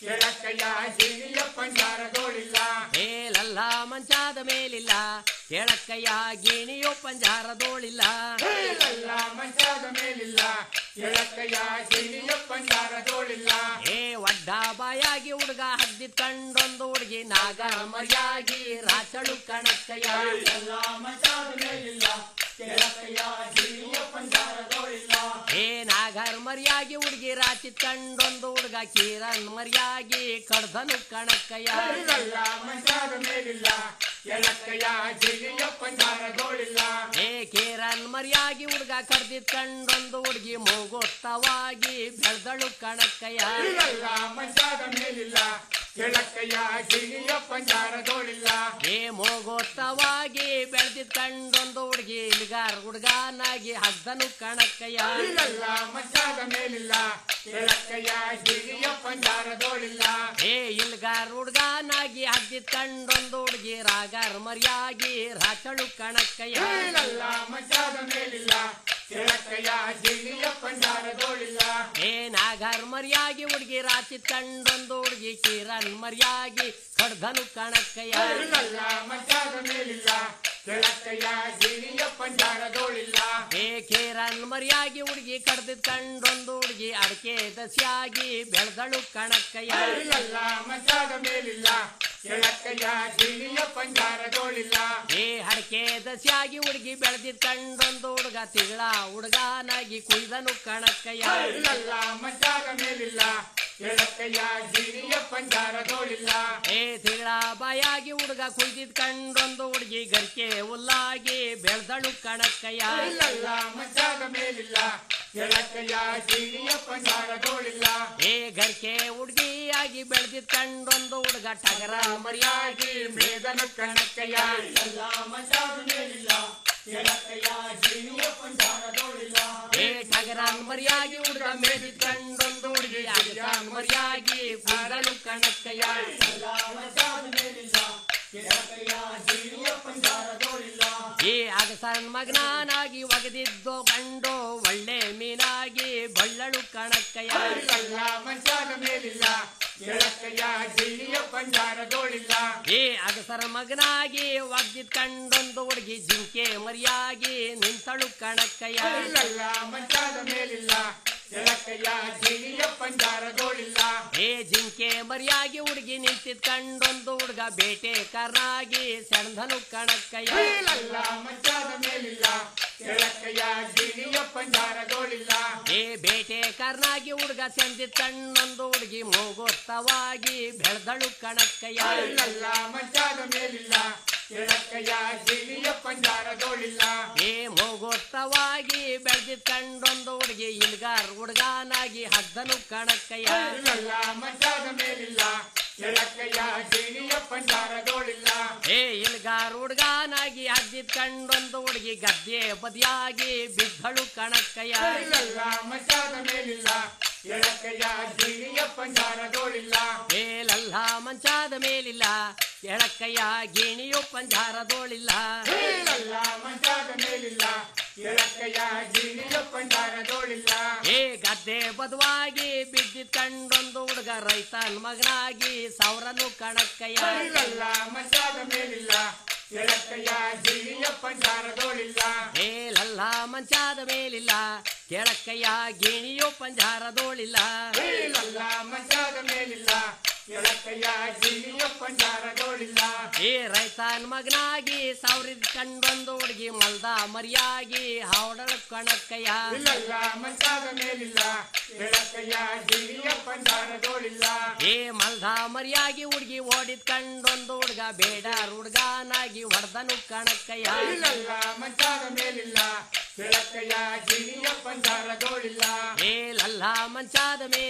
Q: ಕೆಳಕಯ್ಯ ಜಿಗಿಯ ಪಂಜಾರದೋಳಿಲ್ಲ
P: ಮೇಲಲ್ಲ ಮಂಚಾದ ಮೇಲಿಲ್ಲ ಕೆಳಕ್ಕಯ್ಯ ಗಿಣಿಯೋ ಪಂಜಾರದೋಳಿಲ್ಲ
Q: ಮೇಲಲ್ಲ ಮಂಚಾದ ಮೇಲಿಲ್ಲ ಕೆಳಕಯ್ಯ ಜಿಗಿಯ ಪಂಜಾರದೋಳಿಲ್ಲ
P: ಏ ಒಡ್ಡ ಬಾಯಾಗಿ ಹುಡುಗ ಹದ್ದಿ ಕಂಡೊಂದು ಹುಡುಗಿ ನಾಗ ಮರ್ಯಾಗಿ ರಾಚಳು ಕಣಕ್ಕಯ್ಯ
Q: ಎಲ್ಲ ಮಂಚಾದ ಮೇಲಿಲ್ಲ ಕೆಳಕಯ್ಯ ಜಿಗಿಯ ಪಂಜಾರದೋಳಿಲ್ಲ
P: ಏ ನಾಗರ್ ಮರ್ಯಾಗಿ ಹುಡುಗಿ ರಾಚಿ ಕಂಡೊಂದು ಹುಡುಗ ಕೀರನ್ ಮರ್ಯಾಗಿ ಕಡ್ದನು ಕಣಕ್ಕಯ್ಯ
Q: ಮೇಲಲ್ಲ ಮಂಚಾದ ಮೇಲಿಲ್ಲ ಕೆಳಕಯ್ಯ ಜಿಗಿಯ ಪಂಜಾರದೋಳಿಲ್ಲ
P: ಏ ಕೀರನ್ ಮರ್ಯಾಗಿ ಹುಡುಗ ಕಡ್ದಿದ್ ಕಂಡೊಂದು ಹುಡುಗಿ ಮೂಗೊತ್ತವಾಗಿ ಬೆಳ್ದಳು ಕಣಕ್ಕಯ್ಯ
Q: ಮೇಲಲ್ಲ ಮಂಚಾದ ಮೇಲಿಲ್ಲ ಕೆಳಕಯ್ಯ ಜಿಗಿಯ ಪಂಜಾರದೋಳಿಲ್ಲ
P: ಏ ಮೂಗೊತ್ತವಾಗಿ ಬೆಳ್ದಿದ್ ಕಂಡೊಂದು ಹುಡುಗಿ ಇಲ್ಗಾರ್ ಹುಡುಗನಾಗಿ ಹಗ್ದನು ಕಣಕ್ಕಯ್ಯ
Q: ಮೇಲಲ್ಲ ಮಂಚಾದ ಮೇಲಿಲ್ಲ ಕೆಳಕಯ್ಯ ಜಿಗಿಯ ಪಂಜಾರದೋಳಿಲ್ಲ
P: ಏ ಇಲ್ಗಾರ್ ಹುಡುಗನಾಗಿ ಹಗ್ದಿದ್ ಕಂಡೊಂದು ಹುಡುಗಿ ರಾಗಾರ್ ಮರ್ಯಾಗಿ ರಾಚಳು ಕಣಕ್ಕಯ್ಯ
Q: ಮೇಲಲ್ಲ ಮಂಚಾದ ಮೇಲಿಲ್ಲ ಕೆಳಕಯ್ಯ ಜಿಗಿಯ ಪಂಜಾರದೋಳಿಲ್ಲ
P: ಏ ನಾಗರ್ ಮರ್ಯಾಗಿ ಹುಡುಗಿ ರಾಚಿ ಕಂಡೊಂದು ಹುಡುಗಿ ಕಿರಣ್ ಮರ್ಯಾಗಿ ಕಡ್ದನು ಕಣಕ್ಕಯ್ಯ
Q: ಮೇಲಲ್ಲ ಮಂಚಾದ ಮೇಲಿಲ್ಲ ಕೆಳಕಯ್ಯ ಜಿಗಿಯ ಪಂಜಾರದೋಳಿಲ್ಲ
P: ಏ ಕಿರಣ್ ಮರ್ಯಾಗಿ ಹುಡುಗಿ ಕಡ್ದಿದ್ ಕಂಡೊಂದು ಹುಡುಗಿ ಅಡಕೆ ದಸಿಯಾಗಿ ಬೆಳ್ದಳು ಕಣಕ್ಕಯ್ಯ
Q: ಮೇಲಲ್ಲ ಮಂಚಾದ ಮೇಲಿಲ್ಲ ಕೆಳಕಯ್ಯ ಜಿಗಿಯ ಪಂಜಾರದೋಳಿಲ್ಲ
P: ಏ ಅಡಕೆ ದಸಿಯಾಗಿ ಹುಡುಗಿ ಬೆಳೆದಿದ್ ಕಂಡೊಂದು ಹುಡುಗ ತಿಗಳ ಹುಡುಗನಾಗಿ ಕುಯ್ದನು ಕಣಕ್ಕಯ್ಯ
Q: ಮೇಲಲ್ಲ ಮಂಚಾದ ಮೇಲಿಲ್ಲ ಕೆಳಕಯ್ಯ ಜಿಗಿಯ ಪಂಜಾರದೋಳಿಲ್ಲ
P: ಏ ತಿಗಳ ಬಾಯಾಗಿ ಹುಡುಗ ಕುಯ್ದಿದ್ ಕಂಡೊಂದು ಹುಡುಗಿ ಗರ್ಕೆ ಹುಲ್ಲಾಗಿ ಬೆಳ್ದಳು ಕಣಕ್ಕಯ್ಯ
Q: ಮೇಲಲ್ಲ ಮಂಚಾದ ಮೇಲಿಲ್ಲ ಕೆಳಕಯ್ಯ ಜಿಗಿಯ ಪಂಜಾರದೋಳಿಲ್ಲ
P: ಏ ಗರ್ಕೆ ಹುಡುಗಿಯಾಗಿ ಬೆಳೆದಿದ್ ಕಂಡೊಂದು ಹುಡುಗ ಟಗರ ಮರಿಯಾಗಿ
Q: ಮೇದನ ಕಣಕಯ್ಯ ಎಲ್ಲ ಮಂಚಾದ ಮೇಲಿಲ್ಲ ಕೆಳಕಯ್ಯ ಜಿಗಿಯ ಪಂಜಾರದೋಳಿಲ್ಲ
P: ಏ ಟಗರ ಮರಿಯಾಗಿ ಹುಡುಗ ಮೇದಿದ್ ಕಂಡೊಂದು ಹುಡುಗಿ ಅಗಜಾನ್ ಮರಿಯಾಗಿ ಕೂದಲು ಕಣಕ್ಕಯ್ಯ
Q: ಎಲ್ಲ ಮಂಚಾದ ಮೇಲಿಲ್ಲ ಕೆಳಕಯ್ಯ ಜಿಗಿಯ ಪಂಜಾರದೋಳಿಲ್ಲ
P: ಈ ಅಗಸನ್ ಮಗನಾಗಿ ಒಗದಿದ್ದು ಕಂಡು ಒಳ್ಳೆ ಮೀನಾಗಿ ಬಳ್ಳಳು ಕಣಕ್ಕಯ್ಯ
Q: ಎಲ್ಲ ಮಂಚಾದ ಮೇಲಿಲ್ಲ ಕೆಳಕಯ್ಯ ಜಿಗಿಯ ಪಂಜಾರದೋಳಿಲ್ಲ
P: ಈ ಅಗಸರ ಮಗನಾಗಿ ಒಗ್ದಿದ್ ಕಂಡೊಂದು ಹುಡುಗಿ ಜಿಂಕೆ ಮರಿಯಾಗಿ ನಿಂತಳು ಕಣಕ್ಕಯ್ಯ
Q: ಎಲ್ಲ ಮಂಚಾದ ಮೇಲಿಲ್ಲ ಕೆಳಕಯ್ಯ ಜಿಗಿಯ ಪಂಜಾರದೋಳಿಲ್ಲ
P: ಏ ಜಿಂಕೆ ಮರಿಯಾಗಿ ಹುಡುಗಿ ನಿಂತಿದ್ ಕಂಡೊಂದು ಹುಡುಗ ಬೇಟೆ ಕರ್ನಾಗಿ ಸೆಣಧನು ಕಣಕ್ಕಯ್ಯ
Q: ಎಲ್ಲ ಮಂಚಾದ ಮೇಲಿಲ್ಲ ಕೆಳಕಯ್ಯ ಜಿಗಿಯ ಪಂಜಾರದೋಳಿಲ್ಲ
P: ಏ ಬೇಟೆ ಕರ್ನಾಗಿ ಹುಡುಗ ಸೆಂದಿದ್ ಕಣ್ಣೊಂದು ಹುಡುಗಿ ಮೂಗೊತ್ತವಾಗಿ ಬೆಳ್ದಳು ಕಣಕ್ಕಯ್ಯ
Q: ಎಲ್ಲ ಮಂಚಾದ ಮೇಲಿಲ್ಲ ಕೆಳಕಯ್ಯ ಜಿಗಿಯ ಪಂಜಾರದೋಳಿಲ್ಲ
P: ಏ ಮೂಗೊತ್ತವಾಗಿ ಬೆಳ್ದಿದ್ ಕಂಡೊಂದು ಹುಡುಗಿ ಇಲ್ಗಾರ್ ಹುಡುಗನಾಗಿ ಹಗ್ದನು ಕಣಕ್ಕಯ್ಯ
Q: ಎಲ್ಲ ಮಂಚಾದ ಮೇಲಿಲ್ಲ ಕೆಳಕಯ್ಯ ಜಿಗಿಯ ಪಂಜಾರದೋಳಿಲ್ಲ
P: ಏ ಇಲ್ಗಾರ್ ಹುಡುಗನಾಗಿ ಹದ್ದಿದ್ ಕಂಡೊಂದು ಹುಡುಗಿ ಗದ್ದೆ ಬದಿಯಾಗಿ ಬಿದ್ದಳು ಕಣಕ್ಕಯ್ಯ
Q: ಎಲ್ಲ ಮಂಚಾದ ಮೇಲಿಲ್ಲ ಕೆಳಕಯ್ಯ ಜಿಗಿಯ ಪಂಜಾರದೋಳಿಲ್ಲ
P: ಮೇಲಲ್ಲ ಮಂಚಾದ ಮೇಲಿಲ್ಲ ಎಳಕ್ಕಯ್ಯ ಗಿಣಿಯು ಪಂಜಾರದೋಳಿಲ್ಲ
Q: ಮೇಲಲ್ಲ ಮಂಚಾದ ಮೇಲಿಲ್ಲ ಕೆಳಕಯ್ಯ ಜಿಗಿಯ ಪಂಜಾರದೋಳಿಲ್ಲ
P: ಏ ಗದ್ದೆ ಬದವಾಗಿ ಬಿದ್ದಿದ್ ಕಂಡೊಂದು ಹುಡುಗ ರೈತನ್ ಮಗನಾಗಿ ಸೌರನು ಕಣಕ್ಕಯ್ಯ
Q: ಮೇಲಲ್ಲ ಮಂಚಾದ ಮೇಲಿಲ್ಲ ಕೆಳಕಯ್ಯ ಜಿಗಿಯ ಪಂಜಾರದೋಳಿಲ್ಲ
P: ಮೇಲಲ್ಲ ಮಂಚಾದ ಮೇಲಿಲ್ಲ ಕೆಳಕ್ಕಯ್ಯ ಗಿಣಿಯು ಪಂಜಾರದೋಳಿಲ್ಲ
Q: ಮೇಲಲ್ಲ ಮಂಚಾದ ಮೇಲಿಲ್ಲ ಕೆಳಕಯ್ಯ ಜಿಗಿಯ ಪಂಜಾರದೋಳಿಲ್ಲ
P: ಏ ರೈತನ್ ಮಗನಾಗಿ ಸಾವಿರದ ಕಂಡೊಂದು ಹುಡುಗಿ ಮಲ್ದ ಮರಿಯಾಗಿ ಹಾವಡಳ ಕಣಕ್ಕಯ್ಯ
Q: ಇಲ್ಲಲ್ಲ ಮಂಚಾದ ಮೇಲಿಲ್ಲ ಕೆಳಕಯ್ಯ ಜಿಗಿಯ ಪಂಜಾರದೋಳಿಲ್ಲ
P: ಏ ಮಲ್ದ ಮರಿಯಾಗಿ ಹುಡುಗಿ ಓಡಿದ್ ಕಂಡೊಂದು ಹುಡುಗ ಬೇಡ ಹುಡುಗನಾಗಿ ಹೊಡೆದನು ಕಣಕ್ಕಯ್ಯ
Q: ಇಲ್ಲಲ್ಲ ಮಂಚಾದ ಮೇಲಿಲ್ಲ ಕೆಳಕಯ್ಯ ಜಿಗಿಯ ಪಂಜಾರದೋಳಿಲ್ಲ
P: ಮೇಲಲ್ಲ ಮಂಚಾದ ಮೇಲೆ